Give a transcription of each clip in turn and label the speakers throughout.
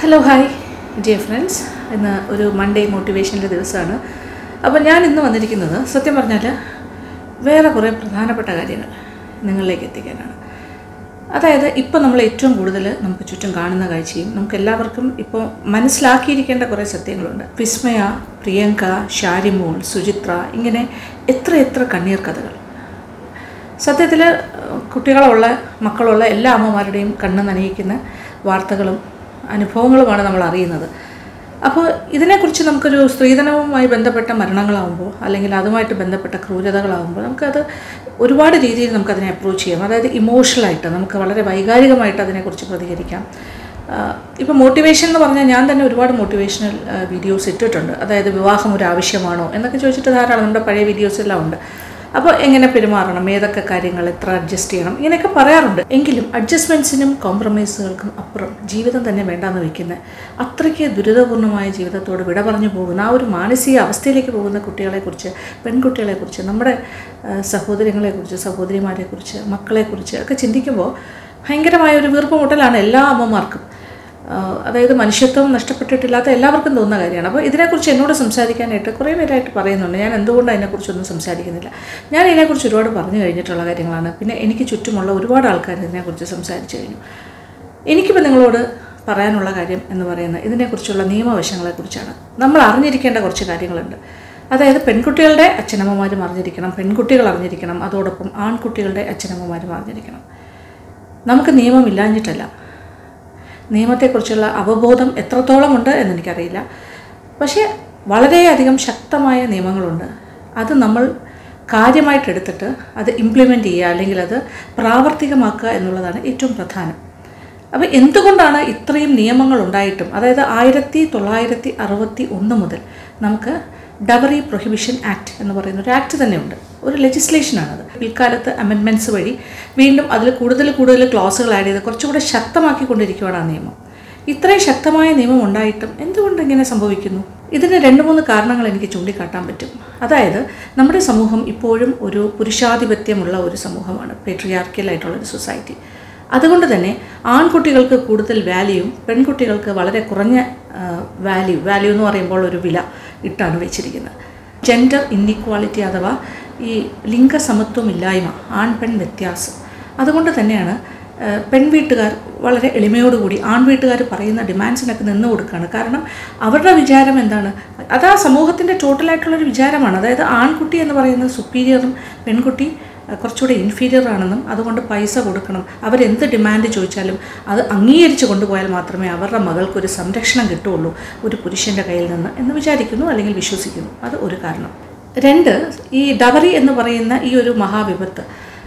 Speaker 1: hello hi dear friends ഇന്ന് ഒരു Monday മോട്ടിവേഷൻ്റെ ദിവസമാണ് അപ്പോൾ ഞാൻ ഇന്ന് വന്നിരിക്കുന്നത് സത്യം പറഞ്ഞാൽ വേറെ കുറേ പ്രധാനപ്പെട്ട കാര്യങ്ങൾ നിങ്ങളിലേക്ക് എത്തിക്കാനാണ് അതായത് ഇപ്പോൾ നമ്മൾ ഏറ്റവും കൂടുതൽ നമുക്ക് ചുറ്റും കാണുന്ന കാഴ്ചയും നമുക്ക് എല്ലാവർക്കും ഇപ്പോൾ മനസ്സിലാക്കിയിരിക്കേണ്ട കുറേ സത്യങ്ങളുണ്ട് വിസ്മയ പ്രിയങ്ക ഷാരിമോൾ സുചിത്ര ഇങ്ങനെ എത്ര എത്ര കണ്ണീർ കഥകൾ സത്യത്തിൽ കുട്ടികളുള്ള മക്കളുള്ള എല്ലാ അമ്മമാരുടെയും കണ്ണ് നനയിക്കുന്ന വാർത്തകളും അനുഭവങ്ങളുമാണ് നമ്മൾ അറിയുന്നത് അപ്പോൾ ഇതിനെക്കുറിച്ച് നമുക്കൊരു സ്ത്രീധനവുമായി ബന്ധപ്പെട്ട മരണങ്ങളാവുമ്പോൾ അല്ലെങ്കിൽ അതുമായിട്ട് ബന്ധപ്പെട്ട ക്രൂരതകളാവുമ്പോൾ നമുക്കത് ഒരുപാട് രീതിയിൽ നമുക്കതിനെ അപ്രോച്ച് ചെയ്യാം അതായത് ഇമോഷണലായിട്ട് നമുക്ക് വളരെ വൈകാരികമായിട്ട് അതിനെക്കുറിച്ച് പ്രതികരിക്കാം ഇപ്പോൾ മോട്ടിവേഷൻ എന്ന് പറഞ്ഞാൽ ഞാൻ തന്നെ ഒരുപാട് മോട്ടിവേഷണൽ വീഡിയോസ് ഇട്ടിട്ടുണ്ട് അതായത് വിവാഹം ഒരു ആവശ്യമാണോ എന്നൊക്കെ ചോദിച്ചിട്ട് ധാരാളം നമ്മുടെ പഴയ വീഡിയോസ് എല്ലാം ഉണ്ട് അപ്പോൾ എങ്ങനെ പെരുമാറണം ഏതൊക്കെ കാര്യങ്ങൾ എത്ര അഡ്ജസ്റ്റ് ചെയ്യണം ഇങ്ങനെയൊക്കെ പറയാറുണ്ട് എങ്കിലും അഡ്ജസ്റ്റ്മെൻറ്റ്സിനും കോംപ്രമൈസുകൾക്കും അപ്പുറം ജീവിതം തന്നെ വേണ്ടാന്ന് വയ്ക്കുന്ന അത്രയ്ക്ക് ദുരിതപൂർണ്ണമായ ജീവിതത്തോട് വിട പറഞ്ഞു പോകുന്ന ആ ഒരു മാനസിക അവസ്ഥയിലേക്ക് പോകുന്ന കുട്ടികളെക്കുറിച്ച് പെൺകുട്ടികളെക്കുറിച്ച് നമ്മുടെ ആ, സഹോദരങ്ങളെക്കുറിച്ച് സഹോദരിമാരെക്കുറിച്ച് മക്കളെക്കുറിച്ച് ഒക്കെ ചിന്തിക്കുമ്പോൾ ഭയങ്കരമായ ഒരു വീർപ്പുമുട്ടലാണ് എല്ലാ അമ്മമാർക്കും ആഹ് അതായത് മനുഷ്യത്വം നഷ്ടപ്പെട്ടിട്ടില്ലാത്ത എല്ലാവർക്കും തോന്നുന്ന കാര്യമാണ് അപ്പോൾ ഇതിനെക്കുറിച്ച് എന്നോട് സംസാരിക്കാനായിട്ട് കുറേ പേരായിട്ട് പറയുന്നുണ്ട് ഞാൻ എന്തുകൊണ്ട് അതിനെക്കുറിച്ചൊന്നും സംസാരിക്കുന്നില്ല ഞാൻ ഇതിനെക്കുറിച്ച് ഒരുപാട് പറഞ്ഞു കഴിഞ്ഞിട്ടുള്ള കാര്യങ്ങളാണ് പിന്നെ എനിക്ക് ചുറ്റുമുള്ള ഒരുപാട് ആൾക്കാർ ഇതിനെക്കുറിച്ച് സംസാരിച്ചു കഴിഞ്ഞു എനിക്കിപ്പോൾ നിങ്ങളോട് പറയാനുള്ള കാര്യം എന്ന് പറയുന്നത് ഇതിനെക്കുറിച്ചുള്ള നിയമവശങ്ങളെക്കുറിച്ചാണ് നമ്മൾ അറിഞ്ഞിരിക്കേണ്ട കുറച്ച് കാര്യങ്ങളുണ്ട് അതായത് പെൺകുട്ടികളുടെ അച്ഛനമ്മമാരും അറിഞ്ഞിരിക്കണം പെൺകുട്ടികൾ അറിഞ്ഞിരിക്കണം അതോടൊപ്പം ആൺകുട്ടികളുടെ അച്ഛനമ്മമാരും അറിഞ്ഞിരിക്കണം നമുക്ക് നിയമമില്ലാഞ്ഞിട്ടല്ല നിയമത്തെക്കുറിച്ചുള്ള അവബോധം എത്രത്തോളം ഉണ്ട് എന്നെനിക്കറിയില്ല പക്ഷേ വളരെയധികം ശക്തമായ നിയമങ്ങളുണ്ട് അത് നമ്മൾ കാര്യമായിട്ട് എടുത്തിട്ട് അത് ഇംപ്ലിമെൻ്റ് ചെയ്യുക അല്ലെങ്കിൽ അത് പ്രാവർത്തികമാക്കുക എന്നുള്ളതാണ് ഏറ്റവും പ്രധാനം അപ്പോൾ എന്തുകൊണ്ടാണ് ഇത്രയും നിയമങ്ങൾ ഉണ്ടായിട്ടും അതായത് ആയിരത്തി തൊള്ളായിരത്തി അറുപത്തി ഒന്ന് മുതൽ നമുക്ക് ഡബറി പ്രൊഹിബിഷൻ ആക്ട് എന്ന് പറയുന്ന ഒരു ആക്ട് തന്നെയുണ്ട് ഒരു ലെജിസ്ലേഷനാണത് പിൽക്കാലത്ത് അമെൻമെൻറ്റ്സ് വഴി വീണ്ടും അതിൽ കൂടുതൽ കൂടുതൽ ക്ലോസുകൾ ആഡ് ചെയ്ത് കുറച്ചുകൂടെ ശക്തമാക്കിക്കൊണ്ടിരിക്കുകയാണ് ആ നിയമം ഇത്രയും ശക്തമായ നിയമം ഉണ്ടായിട്ടും എന്തുകൊണ്ട് ഇങ്ങനെ സംഭവിക്കുന്നു ഇതിന് രണ്ട് മൂന്ന് കാരണങ്ങൾ എനിക്ക് ചൂണ്ടിക്കാട്ടാൻ പറ്റും അതായത് നമ്മുടെ സമൂഹം ഇപ്പോഴും ഒരു പുരുഷാധിപത്യമുള്ള ഒരു സമൂഹമാണ് പേട്രിയാർക്കിയൽ ആയിട്ടുള്ള ഒരു സൊസൈറ്റി അതുകൊണ്ട് തന്നെ ആൺകുട്ടികൾക്ക് കൂടുതൽ വാല്യൂവും പെൺകുട്ടികൾക്ക് വളരെ കുറഞ്ഞ വാല്യൂ വാല്യൂ എന്ന് പറയുമ്പോൾ ഒരു വില ഇട്ടാണ് വെച്ചിരിക്കുന്നത് ജെൻഡർ ഇന്നിക്വാളിറ്റി അഥവാ ഈ ലിംഗസമത്വമില്ലായ്മ ആൺ പെൺ വ്യത്യാസം അതുകൊണ്ട് തന്നെയാണ് ഏഹ്, പെൺവീട്ടുകാർ വളരെ എളിമയോടുകൂടി ആൺവീട്ടുകാർ പറയുന്ന ഡിമാൻഡ്സിനൊക്കെ നിന്ന് കൊടുക്കുകയാണ് കാരണം അവരുടെ വിചാരം എന്താണ് അത് ആ സമൂഹത്തിൻ്റെ ടോട്ടലായിട്ടുള്ളൊരു വിചാരമാണ് അതായത് ആൺകുട്ടി എന്ന് പറയുന്നത് സുപ്പീരിയറും പെൺകുട്ടി അഹ് കുറച്ചുകൂടെ ഇൻഫീരിയർ ആണെന്നും അതുകൊണ്ട് പൈസ കൊടുക്കണം അവരെന്ത് ഡിമാൻഡ് ചോദിച്ചാലും അത് അംഗീകരിച്ച് കൊണ്ടുപോയാൽ മാത്രമേ അവരുടെ മകൾക്കൊരു സംരക്ഷണം കിട്ടുള്ളൂ ഒരു പുരുഷൻ്റെ കയ്യിൽ നിന്ന് എന്ന് വിചാരിക്കുന്നു അല്ലെങ്കിൽ വിശ്വസിക്കുന്നു അത് ഒരു കാരണം രണ്ട് ഈ ഡവറി എന്ന് പറയുന്ന ഈ ഒരു മഹാവിപത്ത്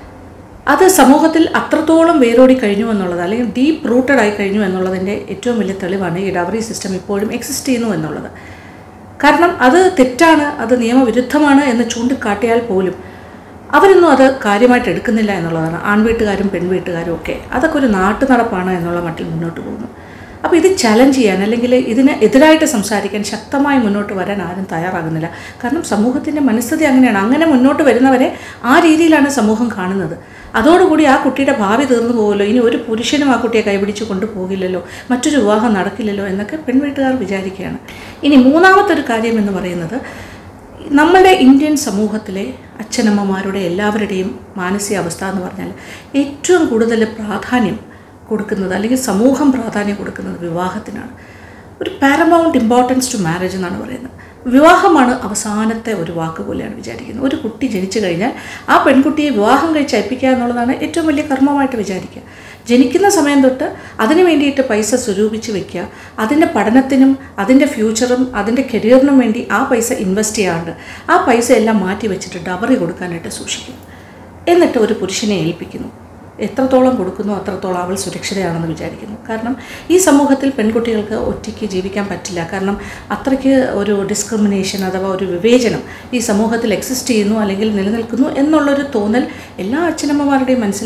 Speaker 1: അത് സമൂഹത്തിൽ അത്രത്തോളം വേരോടി കഴിഞ്ഞു എന്നുള്ളത് അല്ലെങ്കിൽ ഡീപ്പ് റൂട്ടഡ് ആയി കഴിഞ്ഞു എന്നുള്ളതിൻ്റെ ഏറ്റവും വലിയ തെളിവാണ് ഈ ഡവറി സിസ്റ്റം ഇപ്പോഴും എക്സിസ്റ്റ് ചെയ്യുന്നു എന്നുള്ളത് കാരണം അത് തെറ്റാണ് അത് നിയമവിരുദ്ധമാണ് എന്ന് ചൂണ്ടിക്കാട്ടിയാൽ പോലും അവരൊന്നും അത് കാര്യമായിട്ട് എടുക്കുന്നില്ല എന്നുള്ളതാണ് ആൺവീട്ടുകാരും പെൺവീട്ടുകാരും ഒക്കെ അതൊക്കെ ഒരു നാട്ടു നടപ്പാണ് എന്നുള്ള മട്ടിൽ മുന്നോട്ട് പോകുന്നു അപ്പോൾ ഇത് ചലഞ്ച് ചെയ്യാൻ അല്ലെങ്കിൽ ഇതിന് എതിരായിട്ട് സംസാരിക്കാൻ ശക്തമായി മുന്നോട്ട് വരാൻ ആരും തയ്യാറാകുന്നില്ല കാരണം സമൂഹത്തിൻ്റെ മനസ്ഥിതി അങ്ങനെയാണ് അങ്ങനെ മുന്നോട്ട് വരുന്നവരെ ആ രീതിയിലാണ് സമൂഹം കാണുന്നത് അതോടുകൂടി ആ കുട്ടിയുടെ ഭാവി തീർന്നു പോകുമല്ലോ ഇനി ഒരു പുരുഷനും ആ കുട്ടിയെ കൈപിടിച്ച് കൊണ്ടുപോകില്ലല്ലോ മറ്റൊരു വിവാഹം നടക്കില്ലല്ലോ എന്നൊക്കെ പെൺവീട്ടുകാർ വിചാരിക്കുകയാണ് ഇനി മൂന്നാമത്തെ ഒരു കാര്യം എന്ന് പറയുന്നത് നമ്മുടെ ഇന്ത്യൻ സമൂഹത്തിലെ അച്ഛനമ്മമാരുടെ എല്ലാവരുടെയും മാനസികാവസ്ഥ എന്ന് പറഞ്ഞാൽ ഏറ്റവും കൂടുതൽ പ്രാധാന്യം കൊടുക്കുന്നത് അല്ലെങ്കിൽ സമൂഹം പ്രാധാന്യം കൊടുക്കുന്നത് വിവാഹത്തിനാണ് ഒരു പാരമൗണ്ട് ഇമ്പോർട്ടൻസ് ടു മാരേജ് എന്നാണ് പറയുന്നത് വിവാഹമാണ് അവസാനത്തെ ഒരു വാക്ക് പോലെയാണ് വിചാരിക്കുന്നത് ഒരു കുട്ടി ജനിച്ചു കഴിഞ്ഞാൽ ആ പെൺകുട്ടിയെ വിവാഹം കഴിച്ച് അയപ്പിക്കുക എന്നുള്ളതാണ് ഏറ്റവും വലിയ കർമ്മമായിട്ട് വിചാരിക്കുക ജനിക്കുന്ന സമയം തൊട്ട് അതിന് വേണ്ടിയിട്ട് പൈസ സ്വരൂപിച്ച് വെക്കുക അതിൻ്റെ പഠനത്തിനും അതിൻ്റെ ഫ്യൂച്ചറും അതിൻ്റെ കരിയറിനും വേണ്ടി ആ പൈസ ഇൻവെസ്റ്റ് ചെയ്യാണ്ട് ആ പൈസ എല്ലാം മാറ്റി വെച്ചിട്ട് ഡബറി കൊടുക്കാനായിട്ട് സൂക്ഷിക്കും എന്നിട്ട് ഒരു പുരുഷനെ ഏൽപ്പിക്കുന്നു എത്രത്തോളം കൊടുക്കുന്നു അത്രത്തോളം അവൾ സുരക്ഷിതയാണെന്ന് വിചാരിക്കുന്നു കാരണം ഈ സമൂഹത്തിൽ പെൺകുട്ടികൾക്ക് ഒറ്റയ്ക്ക് ജീവിക്കാൻ പറ്റില്ല കാരണം അത്രയ്ക്ക് ഒരു ഡിസ്ക്രിമിനേഷൻ അഥവാ ഒരു വിവേചനം ഈ സമൂഹത്തിൽ എക്സിസ്റ്റ് ചെയ്യുന്നു അല്ലെങ്കിൽ നിലനിൽക്കുന്നു എന്നുള്ളൊരു തോന്നൽ എല്ലാ അച്ഛനമ്മമാരുടെയും മനസ്സിലുണ്ട്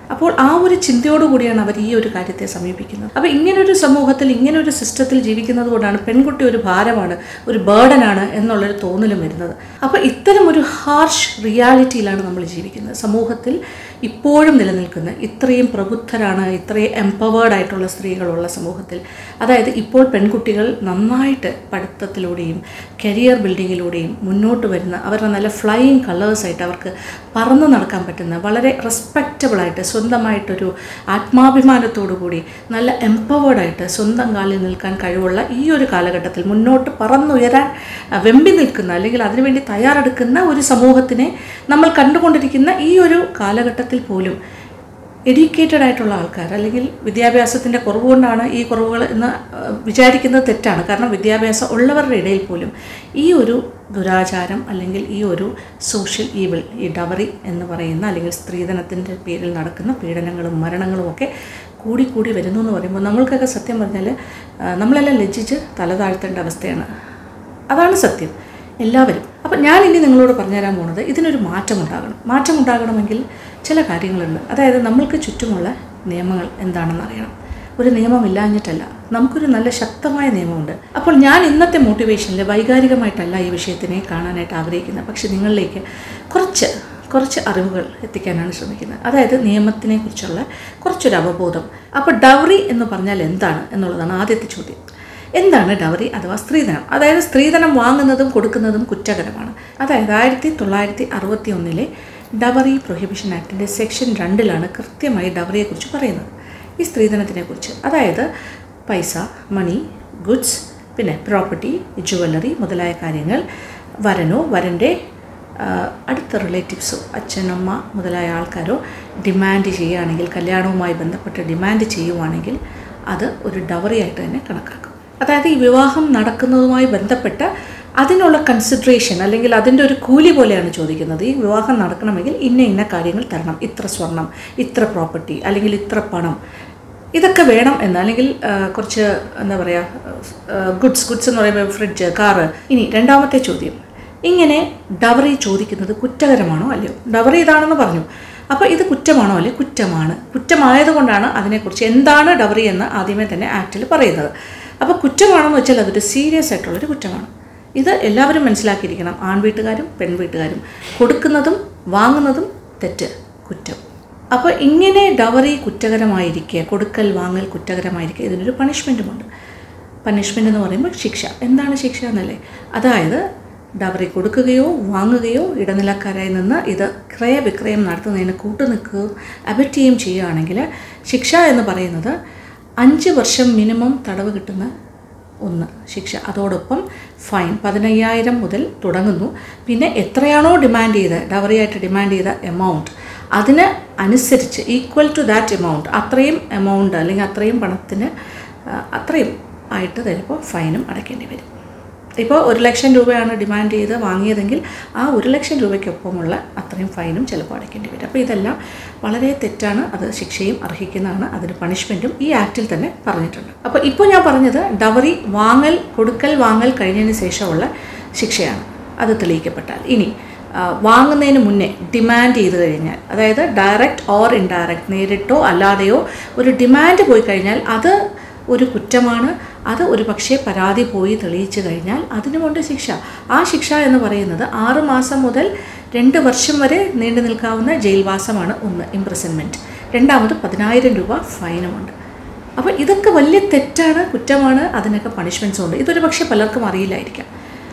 Speaker 1: അപ്പോൾ ആ ഒരു ചിന്തയോടുകൂടിയാണ് അവർ ഈ ഒരു കാര്യത്തെ സമീപിക്കുന്നത് അപ്പോൾ ഇങ്ങനൊരു സമൂഹത്തിൽ ഇങ്ങനൊരു സിസ്റ്റത്തിൽ ജീവിക്കുന്നത് കൊണ്ടാണ് പെൺകുട്ടി ഒരു ഭാരമാണ് ഒരു ബേർഡനാണ് എന്നുള്ളൊരു തോന്നലും വരുന്നത് അപ്പോൾ ഇത്തരം ഒരു ഹാർഷ് റിയാലിറ്റിയിലാണ് നമ്മൾ ജീവിക്കുന്നത് സമൂഹത്തിൽ ഇപ്പോഴും നിലനിൽക്കുന്ന ഇത്രയും പ്രബുദ്ധരാണ് ഇത്രയും എംപവേർഡ് ആയിട്ടുള്ള സ്ത്രീകളുള്ള സമൂഹത്തിൽ അതായത് ഇപ്പോൾ പെൺകുട്ടികൾ നന്നായിട്ട് പഠിത്തത്തിലൂടെയും കരിയർ ബിൽഡിങ്ങിലൂടെയും മുന്നോട്ട് വരുന്ന അവരുടെ നല്ല ഫ്ലൈയിങ് കളേഴ്സായിട്ട് അവർക്ക് പറന്നു നടക്കാൻ പറ്റുന്ന വളരെ റെസ്പെക്റ്റബിളായിട്ട് സ്വന്തമായിട്ടൊരു ആത്മാഭിമാനത്തോടു കൂടി നല്ല എംപവേർഡായിട്ട് സ്വന്തം കാലിൽ നിൽക്കാൻ കഴിവുള്ള ഈ ഒരു കാലഘട്ടത്തിൽ മുന്നോട്ട് പറന്നുയരാൻ ആ, വെമ്പി നിൽക്കുന്ന അല്ലെങ്കിൽ അതിനുവേണ്ടി തയ്യാറെടുക്കുന്ന ഒരു സമൂഹത്തിനെ നമ്മൾ കണ്ടുകൊണ്ടിരിക്കുന്ന ഈ ഒരു കാലഘട്ടത്തിൽ പോലും എഡ്യൂക്കേറ്റഡ് ആയിട്ടുള്ള ആൾക്കാർ അല്ലെങ്കിൽ വിദ്യാഭ്യാസത്തിൻ്റെ കുറവ് കൊണ്ടാണ് ഈ കുറവുകൾ എന്ന് ആ, വിചാരിക്കുന്നത് തെറ്റാണ് കാരണം വിദ്യാഭ്യാസം ഉള്ളവരുടെ ഇടയിൽ പോലും ഈ ഒരു ദുരാചാരം അല്ലെങ്കിൽ ഈ ഒരു സോഷ്യൽ ഈവിൾ ഈ ഡവറി എന്ന് പറയുന്ന അല്ലെങ്കിൽ സ്ത്രീധനത്തിൻ്റെ പേരിൽ നടക്കുന്ന പീഡനങ്ങളും മരണങ്ങളും ഒക്കെ കൂടി കൂടി വരുന്നു എന്ന് പറയുമ്പോൾ നമ്മൾക്കൊക്കെ സത്യം പറഞ്ഞാൽ ആ, നമ്മളെല്ലാം ലജ്ജിച്ച് തല താഴ്ത്തേണ്ട അവസ്ഥയാണ് അതാണ് സത്യം എല്ലാവരും അപ്പം ഞാൻ ഇനി നിങ്ങളോട് പറഞ്ഞുതരാൻ പോണത് ഇതിനൊരു മാറ്റമുണ്ടാകണം മാറ്റമുണ്ടാകണമെങ്കിൽ ചില കാര്യങ്ങളുണ്ട് അതായത് നമ്മൾക്ക് ചുറ്റുമുള്ള നിയമങ്ങൾ എന്താണെന്ന് അറിയണം ഒരു നിയമമില്ലാഞ്ഞിട്ടല്ല നമുക്കൊരു നല്ല ശക്തമായ നിയമമുണ്ട് അപ്പോൾ ഞാൻ ഇന്നത്തെ മോട്ടിവേഷനിൽ വൈകാരികമായിട്ടല്ല ഈ വിഷയത്തിനെ കാണാനായിട്ട് ആഗ്രഹിക്കുന്നത് പക്ഷെ നിങ്ങളിലേക്ക് കുറച്ച് കുറച്ച് അറിവുകൾ എത്തിക്കാനാണ് ശ്രമിക്കുന്നത് അതായത് നിയമത്തിനെ കുറിച്ചുള്ള കുറച്ചൊരു അവബോധം അപ്പോൾ ഡൗറി എന്ന് പറഞ്ഞാൽ എന്താണ് എന്നുള്ളതാണ് ആദ്യത്തെ ചോദ്യം എന്താണ് ഡവറി അഥവാ സ്ത്രീധനം അതായത് സ്ത്രീധനം വാങ്ങുന്നതും കൊടുക്കുന്നതും കുറ്റകരമാണ് അതായത് ആയിരത്തി തൊള്ളായിരത്തി അറുപത്തി ഒന്നിലെ ഡവറി പ്രൊഹിബിഷൻ ആക്ടിൻ്റെ സെക്ഷൻ രണ്ടിലാണ് കൃത്യമായി ഡവറിയെക്കുറിച്ച് പറയുന്നത് ഈ സ്ത്രീധനത്തിനെക്കുറിച്ച് അതായത് പൈസ മണി ഗുഡ്സ് പിന്നെ പ്രോപ്പർട്ടി ജുവല്ലറി മുതലായ കാര്യങ്ങൾ വരനോ വരൻ്റെ ആ, അടുത്ത റിലേറ്റീവ്സോ അച്ഛനമ്മ മുതലായ ആൾക്കാരോ ഡിമാൻഡ് ചെയ്യുകയാണെങ്കിൽ കല്യാണവുമായി ബന്ധപ്പെട്ട് ഡിമാൻഡ് ചെയ്യുവാണെങ്കിൽ അത് ഒരു ഡവറിയായിട്ട് തന്നെ കണക്കാക്കും അതായത് ഈ വിവാഹം നടക്കുന്നതുമായി ബന്ധപ്പെട്ട് അതിനുള്ള കൺസിഡറേഷൻ അല്ലെങ്കിൽ അതിൻ്റെ ഒരു കൂലി പോലെയാണ് ചോദിക്കുന്നത് ഈ വിവാഹം നടക്കണമെങ്കിൽ ഇന്ന ഇന്ന കാര്യങ്ങൾ തരണം ഇത്ര സ്വർണം ഇത്ര പ്രോപ്പർട്ടി അല്ലെങ്കിൽ ഇത്ര പണം ഇതൊക്കെ വേണം എന്ന് അല്ലെങ്കിൽ ആ, കുറച്ച് എന്താ പറയുക ഗുഡ്സ് ഗുഡ്സ് എന്ന് പറയുമ്പോൾ ഫ്രിഡ്ജ് കാറ് ഇനി രണ്ടാമത്തെ ചോദ്യം ഇങ്ങനെ ഡവറി ചോദിക്കുന്നത് കുറ്റകരമാണോ അല്ലയോ ഡവറി ഇതാണെന്ന് പറഞ്ഞു അപ്പോൾ ഇത് കുറ്റമാണോ അല്ലേ കുറ്റമാണ് കുറ്റമായതുകൊണ്ടാണ് അതിനെക്കുറിച്ച് എന്താണ് ഡവറി എന്ന് ആദ്യമേ തന്നെ ആക്റ്റിൽ പറയുന്നത് അപ്പോൾ കുറ്റമാണെന്ന് വെച്ചാൽ അതൊരു സീരിയസ് ആയിട്ടുള്ളൊരു കുറ്റമാണ് ഇത് എല്ലാവരും മനസ്സിലാക്കിയിരിക്കണം ആൺവീട്ടുകാരും പെൺവീട്ടുകാരും കൊടുക്കുന്നതും വാങ്ങുന്നതും തെറ്റ് കുറ്റം അപ്പോൾ ഇങ്ങനെ ഡവറി കുറ്റകരമായിരിക്കുക കൊടുക്കൽ വാങ്ങൽ കുറ്റകരമായിരിക്കുക ഇതിനൊരു പണിഷ്മെൻറ്റുമുണ്ട് പണിഷ്മെൻ്റ് എന്ന് പറയുമ്പോൾ ശിക്ഷ എന്താണ് ശിക്ഷ എന്നല്ലേ അതായത് ഡവറി കൊടുക്കുകയോ വാങ്ങുകയോ ഇടനിലക്കാരായി നിന്ന് ഇത് ക്രയവിക്രയം നടത്തുന്നതിന് കൂട്ടുനിൽക്കുകയും അബറ്റ് ചെയ്യുകയും ചെയ്യുകയാണെങ്കിൽ ശിക്ഷ എന്ന് പറയുന്നത് അഞ്ച് വർഷം മിനിമം തടവ് കിട്ടുന്ന ഒന്ന് ശിക്ഷ അതോടൊപ്പം ഫൈൻ പതിനയ്യായിരം മുതൽ തുടങ്ങുന്നു പിന്നെ എത്രയാണോ ഡിമാൻഡ് ചെയ്ത് ഡവറിയായിട്ട് ഡിമാൻഡ് ചെയ്ത എമൗണ്ട് അതിന് അനുസരിച്ച് ഈക്വൽ ടു ദാറ്റ് എമൗണ്ട് അത്രയും എമൗണ്ട് അല്ലെങ്കിൽ അത്രയും പണത്തിന് ആ, അത്രയും ആയിട്ട് ചിലപ്പോൾ ഫൈനും അടയ്ക്കേണ്ടി വരും ഇപ്പോൾ ഒരു ലക്ഷം രൂപയാണ് ഡിമാൻഡ് ചെയ്ത് വാങ്ങിയതെങ്കിൽ ആ ഒരു ലക്ഷം രൂപയ്ക്കൊപ്പമുള്ള അത്രയും ഫൈനും ചിലപ്പോൾ അടയ്ക്കേണ്ടി വരും അപ്പോൾ ഇതെല്ലാം വളരെ തെറ്റാണ് അത് ശിക്ഷയും അർഹിക്കുന്നതാണ് അതിന് പണിഷ്മെൻറ്റും ഈ ആക്റ്റിൽ തന്നെ പറഞ്ഞിട്ടുണ്ട് അപ്പോൾ ഇപ്പോൾ ഞാൻ പറഞ്ഞത് ഡവറി വാങ്ങൽ കൊടുക്കൽ വാങ്ങൽ കഴിഞ്ഞതിന് ശേഷമുള്ള ശിക്ഷയാണ് അത് തെളിയിക്കപ്പെട്ടാൽ ഇനി ആ, വാങ്ങുന്നതിന് മുന്നേ ഡിമാൻഡ് ചെയ്ത് കഴിഞ്ഞാൽ അതായത് ഡയറക്റ്റ് ഓർ ഇൻഡയറക്റ്റ് നേരിട്ടോ അല്ലാതെയോ ഒരു ഡിമാൻഡ് പോയി കഴിഞ്ഞാൽ അത് ഒരു കുറ്റമാണ് അത് ഒരു പക്ഷേ പരാതി പോയി തെളിയിച്ചു കഴിഞ്ഞാൽ അതിനുമുണ്ട് ശിക്ഷ ആ ശിക്ഷ എന്ന് പറയുന്നത് ആറ് മാസം മുതൽ രണ്ട് വർഷം വരെ നീണ്ടു നിൽക്കാവുന്ന ജയിൽവാസമാണ് ഒന്ന് ഇംപ്രസൺമെൻറ്റ് രണ്ടാമത് പതിനായിരം രൂപ ഫൈനുമുണ്ട് അപ്പോൾ ഇതൊക്കെ വലിയ തെറ്റാണ് കുറ്റമാണ് അതിനൊക്കെ പണിഷ്മെൻറ്റ്സും ഉണ്ട് ഇതൊരു പക്ഷേ പലർക്കും അറിയില്ലായിരിക്കാം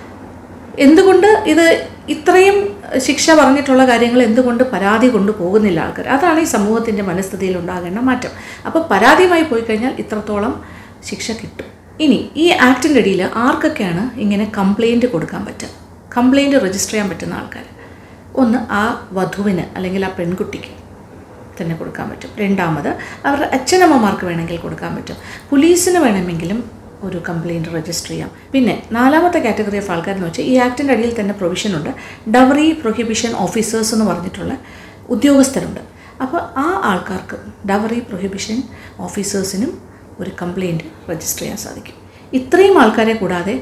Speaker 1: എന്തുകൊണ്ട് ഇത് ഇത്രയും ശിക്ഷ പറഞ്ഞിട്ടുള്ള കാര്യങ്ങൾ എന്തുകൊണ്ട് പരാതി കൊണ്ട് പോകുന്നില്ല ആൾക്കാർ അതാണ് ഈ സമൂഹത്തിൻ്റെ മനസ്ഥിതിയിൽ ഉണ്ടാകേണ്ട മാറ്റം അപ്പോൾ പരാതിയുമായി പോയി കഴിഞ്ഞാൽ ഇത്രത്തോളം ശിക്ഷ കിട്ടും ഇനി ഈ ആക്ടിൻ്റെ ഇടയിൽ ആർക്കൊക്കെയാണ് ഇങ്ങനെ കംപ്ലൈൻറ്റ് കൊടുക്കാൻ പറ്റുക കംപ്ലൈൻറ്റ് രജിസ്റ്റർ ചെയ്യാൻ പറ്റുന്ന ആൾക്കാർ ഒന്ന് ആ വധുവിന് അല്ലെങ്കിൽ ആ പെൺകുട്ടിക്ക് തന്നെ കൊടുക്കാൻ പറ്റും രണ്ടാമത് അവരുടെ അച്ഛനമ്മമാർക്ക് വേണമെങ്കിൽ കൊടുക്കാൻ പറ്റും പോലീസിന് വേണമെങ്കിലും ഒരു കംപ്ലയിൻറ്റ് രജിസ്റ്റർ ചെയ്യാം പിന്നെ നാലാമത്തെ കാറ്റഗറി ഓഫ് ആൾക്കാരെന്ന് വെച്ചാൽ ഈ ആക്ടിൻ്റെ അടിയിൽ തന്നെ പ്രൊവിഷൻ ഉണ്ട് ഡവറി പ്രൊഹിബിഷൻ ഓഫീസേഴ്സ് എന്ന് പറഞ്ഞിട്ടുള്ള ഉദ്യോഗസ്ഥരുണ്ട് അപ്പോൾ ആ ആൾക്കാർക്ക് ഡവറി പ്രൊഹിബിഷൻ ഓഫീസേഴ്സിനും ഒരു കംപ്ലയിൻറ്റ് രജിസ്റ്റർ ചെയ്യാൻ സാധിക്കും ഇത്രയും ആൾക്കാരെ കൂടാതെ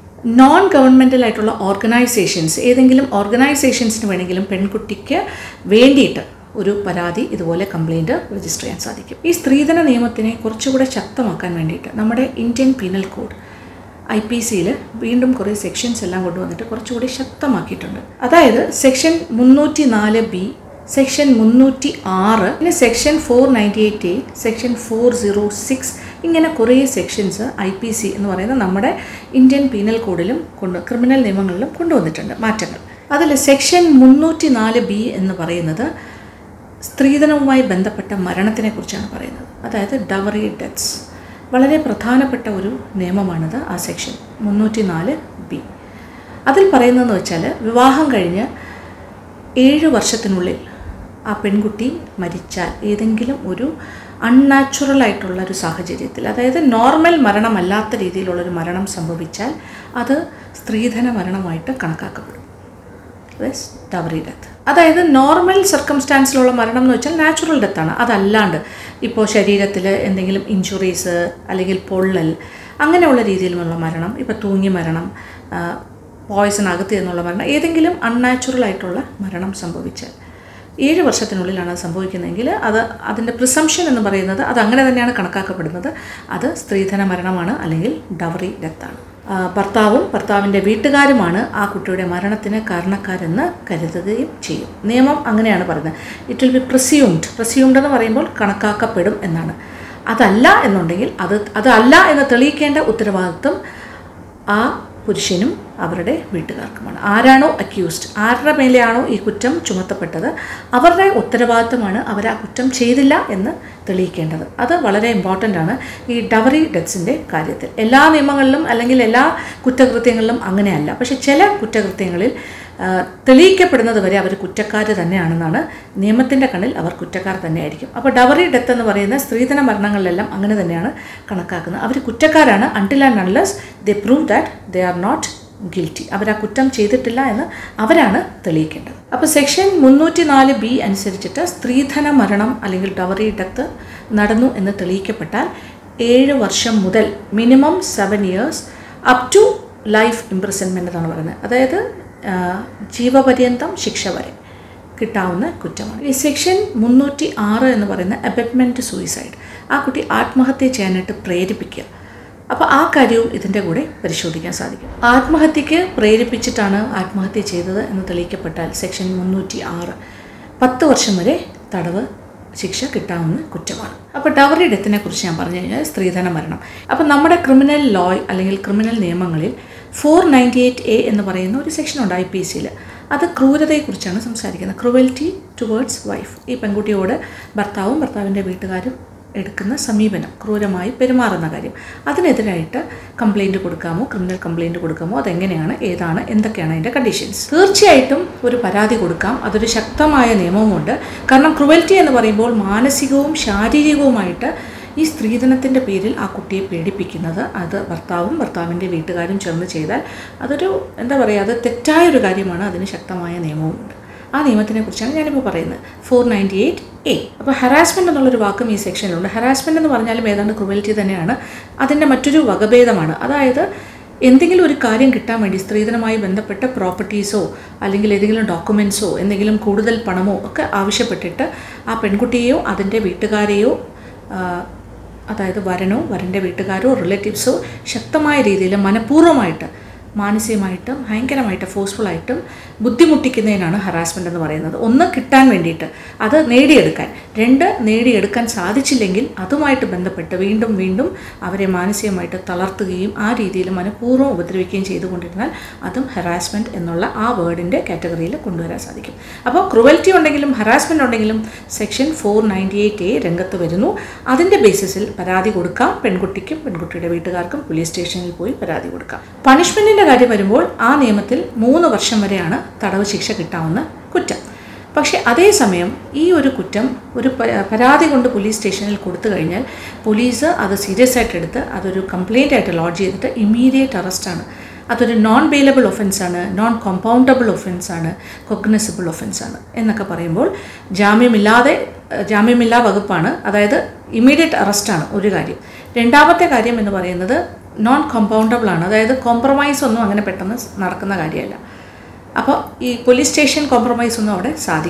Speaker 1: നോൺ ഗവൺമെൻറ്റൽ ആയിട്ടുള്ള ഓർഗനൈസേഷൻസ് ഏതെങ്കിലും ഓർഗനൈസേഷൻസിന് വേണമെങ്കിലും പെൺകുട്ടിക്ക് വേണ്ടിയിട്ട് ഒരു പരാതി ഇതുപോലെ കംപ്ലൈൻറ്റ് രജിസ്റ്റർ ചെയ്യാൻ സാധിക്കും ഈ സ്ത്രീധന നിയമത്തിനെ കുറച്ചുകൂടെ ശക്തമാക്കാൻ വേണ്ടിയിട്ട് നമ്മുടെ Indian penal code I P സിയിൽ വീണ്ടും കുറേ സെക്ഷൻസ് എല്ലാം കൊണ്ടുവന്നിട്ട് കുറച്ചുകൂടി ശക്തമാക്കിയിട്ടുണ്ട് അതായത് സെക്ഷൻ മുന്നൂറ്റി നാല് ബി സെക്ഷൻ മുന്നൂറ്റി ആറ് പിന്നെ section four ninety eight A section four zero six ഇങ്ങനെ കുറേ സെക്ഷൻസ് ഐ പി സി എന്ന് പറയുന്ന നമ്മുടെ ഇന്ത്യൻ പീനൽ കോഡിലും കൊണ്ട് ക്രിമിനൽ നിയമങ്ങളിലും കൊണ്ടുവന്നിട്ടുണ്ട് മാറ്റങ്ങൾ അതിൽ സെക്ഷൻ മുന്നൂറ്റി നാല് ബി എന്ന് പറയുന്നത് സ്ത്രീധനവുമായി ബന്ധപ്പെട്ട മരണത്തിനെ കുറിച്ചാണ് പറയുന്നത് അതായത് ഡവറി ഡെത്ത്സ് വളരെ പ്രധാനപ്പെട്ട ഒരു നിയമമാണിത് ആ സെക്ഷൻ മുന്നൂറ്റി നാല് ബി അതിൽ പറയുന്നതെന്ന് വെച്ചാൽ വിവാഹം കഴിഞ്ഞ് ഏഴ് വർഷത്തിനുള്ളിൽ ആ പെൺകുട്ടി മരിച്ചാൽ ഏതെങ്കിലും ഒരു അൺനാച്ചുറൽ ആയിട്ടുള്ള ഒരു സാഹചര്യത്തിൽ അതായത് നോർമൽ മരണമല്ലാത്ത രീതിയിലുള്ളൊരു മരണം സംഭവിച്ചാൽ അത് സ്ത്രീധന മരണമായിട്ട് കണക്കാക്കപ്പെടും ദസ് ഡവറി ഡെത്ത് അതായത് നോർമൽ സർക്കംസ്റ്റാൻസിലുള്ള മരണം എന്ന് വെച്ചാൽ നാച്ചുറൽ ഡെത്താണ് അതല്ലാണ്ട് ഇപ്പോൾ ശരീരത്തിൽ എന്തെങ്കിലും ഇഞ്ചുറീസ് അല്ലെങ്കിൽ പൊള്ളൽ അങ്ങനെയുള്ള രീതിയിലുള്ള മരണം ഇപ്പോൾ തൂങ്ങി മരണം പോയ്സൺ അകത്ത് എന്നുള്ള മരണം ഏതെങ്കിലും അൺനാച്ചുറൽ ആയിട്ടുള്ള മരണം സംഭവിച്ചാൽ ഏഴ് വർഷത്തിനുള്ളിലാണ് അത് സംഭവിക്കുന്നതെങ്കിൽ അത് അതിൻ്റെ പ്രിസംഷൻ എന്ന് പറയുന്നത് അത് അങ്ങനെ തന്നെയാണ് കണക്കാക്കപ്പെടുന്നത് അത് സ്ത്രീധന മരണമാണ് അല്ലെങ്കിൽ ഡവറി ഡെത്താണ് ഭർത്താവും ഭർത്താവിൻ്റെ വീട്ടുകാരുമാണ് ആ കുട്ടിയുടെ മരണത്തിന് കാരണക്കാരെന്ന് കരുതുകയും ചെയ്യും നിയമം അങ്ങനെയാണ് പറയുന്നത് it will be presumed presumed എന്ന് പറയുമ്പോൾ കണക്കാക്കപ്പെടും എന്നാണ് അതല്ല എന്നുണ്ടെങ്കിൽ അത് അതല്ല എന്ന് തെളിയിക്കേണ്ട ഉത്തരവാദിത്വം ആ പുരുഷനും അവരുടെ വീട്ടുകാർക്കുമാണ് ആരാണോ അക്യൂസ്ഡ് ആരുടെ മേലെയാണോ ഈ കുറ്റം ചുമത്തപ്പെട്ടത് അവരുടെ ഉത്തരവാദിത്തമാണ് അവർ ആ കുറ്റം ചെയ്തില്ല എന്ന് തെളിയിക്കേണ്ടത് അത് വളരെ ഇമ്പോർട്ടൻ്റ് ആണ് ഈ ഡവറി ഡെത്ത്സിൻ്റെ കാര്യത്തിൽ എല്ലാ നിയമങ്ങളിലും അല്ലെങ്കിൽ എല്ലാ കുറ്റകൃത്യങ്ങളിലും അങ്ങനെയല്ല പക്ഷേ ചില കുറ്റകൃത്യങ്ങളിൽ തെളിയിക്കപ്പെടുന്നത് വരെ അവർ കുറ്റക്കാർ തന്നെയാണെന്നാണ് നിയമത്തിൻ്റെ കണ്ണിൽ അവർ കുറ്റക്കാർ തന്നെയായിരിക്കും അപ്പോൾ ഡവറി ഡെത്ത് എന്ന് പറയുന്ന സ്ത്രീധന മരണങ്ങളിലെല്ലാം അങ്ങനെ തന്നെയാണ് കണക്കാക്കുന്നത് അവർ കുറ്റക്കാരാണ് until and unless they prove that they are not guilty അവർ ആ കുറ്റം ചെയ്തിട്ടില്ല എന്ന് അവരാണ് തെളിയിക്കേണ്ടത് അപ്പോൾ സെക്ഷൻ മുന്നൂറ്റി നാല് ബി അനുസരിച്ചിട്ട് സ്ത്രീധന മരണം അല്ലെങ്കിൽ ഡവറി ഡെത്ത് നടന്നു എന്ന് തെളിയിക്കപ്പെട്ടാൽ ഏഴ് വർഷം മുതൽ minimum seven years up to life imprisonment എന്നാണ് പറയുന്നത് അതായത് ജീവപര്യന്തം ശിക്ഷ വരെ കിട്ടാവുന്ന കുറ്റമാണ് ഈ സെക്ഷൻ മുന്നൂറ്റി ആറ് എന്ന് പറയുന്ന അബറ്റ്മെൻറ്റ് സൂയിസൈഡ് ആ കുട്ടി ആത്മഹത്യ ചെയ്യാനായിട്ട് പ്രേരിപ്പിക്കുക അപ്പോൾ ആ കാര്യവും ഇതിൻ്റെ കൂടെ പരിശോധിക്കാൻ സാധിക്കും ആത്മഹത്യക്ക് പ്രേരിപ്പിച്ചിട്ടാണ് ആത്മഹത്യ ചെയ്തത് എന്ന് തെളിയിക്കപ്പെട്ടാൽ സെക്ഷൻ മുന്നൂറ്റി ആറ് പത്ത് വർഷം വരെ തടവ് ശിക്ഷ കിട്ടാവുന്ന കുറ്റമാണ് അപ്പോൾ ഡവറി ഡെത്തിനെ കുറിച്ച് ഞാൻ പറഞ്ഞു കഴിഞ്ഞാൽ സ്ത്രീധന മരണം അപ്പോൾ നമ്മുടെ ക്രിമിനൽ ലോ അല്ലെങ്കിൽ ക്രിമിനൽ നിയമങ്ങളിൽ ഫോർ നയൻറ്റി എയ്റ്റ് എ എന്ന് പറയുന്ന ഒരു സെക്ഷൻ ഉണ്ട് ഐ പി സിയിൽ അത് ക്രൂരതയെക്കുറിച്ചാണ് സംസാരിക്കുന്നത് ക്രൂവൽറ്റി ടുവേർഡ്സ് വൈഫ് ഈ പെൺകുട്ടിയോട് ഭർത്താവും ഭർത്താവിൻ്റെ വീട്ടുകാരും എടുക്കുന്ന സമീപനം ക്രൂരമായി പെരുമാറുന്ന കാര്യം അതിനെതിരായിട്ട് കംപ്ലൈൻറ്റ് കൊടുക്കാമോ ക്രിമിനൽ കംപ്ലൈൻറ്റ് കൊടുക്കാമോ അതെങ്ങനെയാണ് ഏതാണ് എന്തൊക്കെയാണ് അതിൻ്റെ കണ്ടീഷൻസ് തീർച്ചയായിട്ടും ഒരു പരാതി കൊടുക്കാം അതൊരു ശക്തമായ നിയമവുമുണ്ട് കാരണം ക്രുവൽറ്റി എന്ന് പറയുമ്പോൾ മാനസികവും ശാരീരികവുമായിട്ട് ഈ സ്ത്രീധനത്തിൻ്റെ പേരിൽ ആ കുട്ടിയെ പീഡിപ്പിക്കുന്നത് അത് ഭർത്താവും ഭർത്താവിൻ്റെ വീട്ടുകാരും ചേർന്ന് ചെയ്താൽ അതൊരു എന്താ പറയുക അത് തെറ്റായൊരു കാര്യമാണ് അതിന് ശക്തമായ നിയമവുമുണ്ട് ആ നിയമത്തിനെ കുറിച്ചാണ് ഞാനിപ്പോൾ പറയുന്നത് ഫോർ നയൻറ്റി എയ്റ്റ് എ അപ്പോൾ ഹറാസ്മെൻ്റ് എന്നുള്ളൊരു വാക്കും ഈ സെക്ഷനിലുണ്ട് ഹറാസ്മെൻ്റ് എന്ന് പറഞ്ഞാലും ഏതാണ്ട് ക്രുവൽറ്റി തന്നെയാണ് അതിൻ്റെ മറ്റൊരു വകഭേദമാണ് അതായത് എന്തെങ്കിലും ഒരു കാര്യം കിട്ടാൻ വേണ്ടി സ്ത്രീധനമായി ബന്ധപ്പെട്ട പ്രോപ്പർട്ടീസോ അല്ലെങ്കിൽ ഏതെങ്കിലും ഡോക്യുമെൻസോ എന്തെങ്കിലും കൂടുതൽ പണമോ ഒക്കെ ആവശ്യപ്പെട്ടിട്ട് ആ പെൺകുട്ടിയെയോ അതിൻ്റെ വീട്ടുകാരെയോ അതായത് വരനോ വരൻ്റെ വീട്ടുകാരോ റിലേറ്റീവ്സോ ശക്തമായ രീതിയിൽ മനഃപൂർവ്വമായിട്ട് മാനസികമായിട്ടും ഭയങ്കരമായിട്ട് ഫോഴ്സ്ഫുള്ളായിട്ടും ബുദ്ധിമുട്ടിക്കുന്നതിനാണ് ഹറാസ്മെൻ്റ് എന്ന് പറയുന്നത് ഒന്ന് കിട്ടാൻ വേണ്ടിയിട്ട് അത് നേടിയെടുക്കാൻ രണ്ട് നേടിയെടുക്കാൻ സാധിച്ചില്ലെങ്കിൽ അതുമായിട്ട് ബന്ധപ്പെട്ട് വീണ്ടും വീണ്ടും അവരെ മാനസികമായിട്ട് തളർത്തുകയും ആ രീതിയിൽ മനഃപൂർവ്വം ഉപദ്രവിക്കുകയും ചെയ്തുകൊണ്ടിരുന്നാൽ അതും ഹറാസ്മെൻറ്റ് എന്നുള്ള ആ വേർഡിൻ്റെ കാറ്റഗറിയിൽ കൊണ്ടുവരാൻ സാധിക്കും അപ്പോൾ ക്രുവൽറ്റി ഉണ്ടെങ്കിലും ഹറാസ്മെൻ്റ് ഉണ്ടെങ്കിലും section four ninety eight A രംഗത്ത് വരുന്നു അതിൻ്റെ ബേസിസിൽ പരാതി കൊടുക്കാം പെൺകുട്ടിക്കും പെൺകുട്ടിയുടെ വീട്ടുകാർക്കും പോലീസ് സ്റ്റേഷനിൽ പോയി പരാതി കൊടുക്കാം പണിഷ്മെൻറ്റിൻ്റെ കാര്യം വരുമ്പോൾ ആ നിയമത്തിൽ മൂന്ന് വർഷം വരെയാണ് തടവ് ശിക്ഷ കിട്ടാവുന്ന കുറ്റം പക്ഷേ അതേസമയം ഈ ഒരു കുറ്റം ഒരു പരാതി കൊണ്ട് പോലീസ് സ്റ്റേഷനിൽ കൊടുത്തു കഴിഞ്ഞാൽ പോലീസ് അത് സീരിയസ് ആയിട്ട് എടുത്ത് അതൊരു കംപ്ലയിൻ്റ് ആയിട്ട് ലോഡ്ജ് ചെയ്തിട്ട് ഇമ്മീഡിയറ്റ് അറസ്റ്റാണ് അതൊരു നോൺ ബെയിലബിൾ ഒഫൻസാണ് നോൺ കോമ്പൗണ്ടബിൾ ഒഫൻസാണ് കൊഗ്നസിബിൾ ഒഫൻസാണ് എന്നൊക്കെ പറയുമ്പോൾ ജാമ്യമില്ലാതെ ജാമ്യമില്ലാ വകുപ്പാണ് അതായത് ഇമ്മീഡിയറ്റ് അറസ്റ്റാണ് ഒരു കാര്യം രണ്ടാമത്തെ കാര്യം എന്ന് പറയുന്നത് നോൺ കോമ്പൗണ്ടബിൾ ആണ് അതായത് കോംപ്രമൈസ് ഒന്നും അങ്ങനെ പെട്ടെന്ന് നടക്കുന്ന കാര്യമല്ല അപ്പോൾ ഈ പോലീസ് സ്റ്റേഷൻ കോംപ്രമൈസ് ഒന്നും അവിടെ സാധിക്കില്ല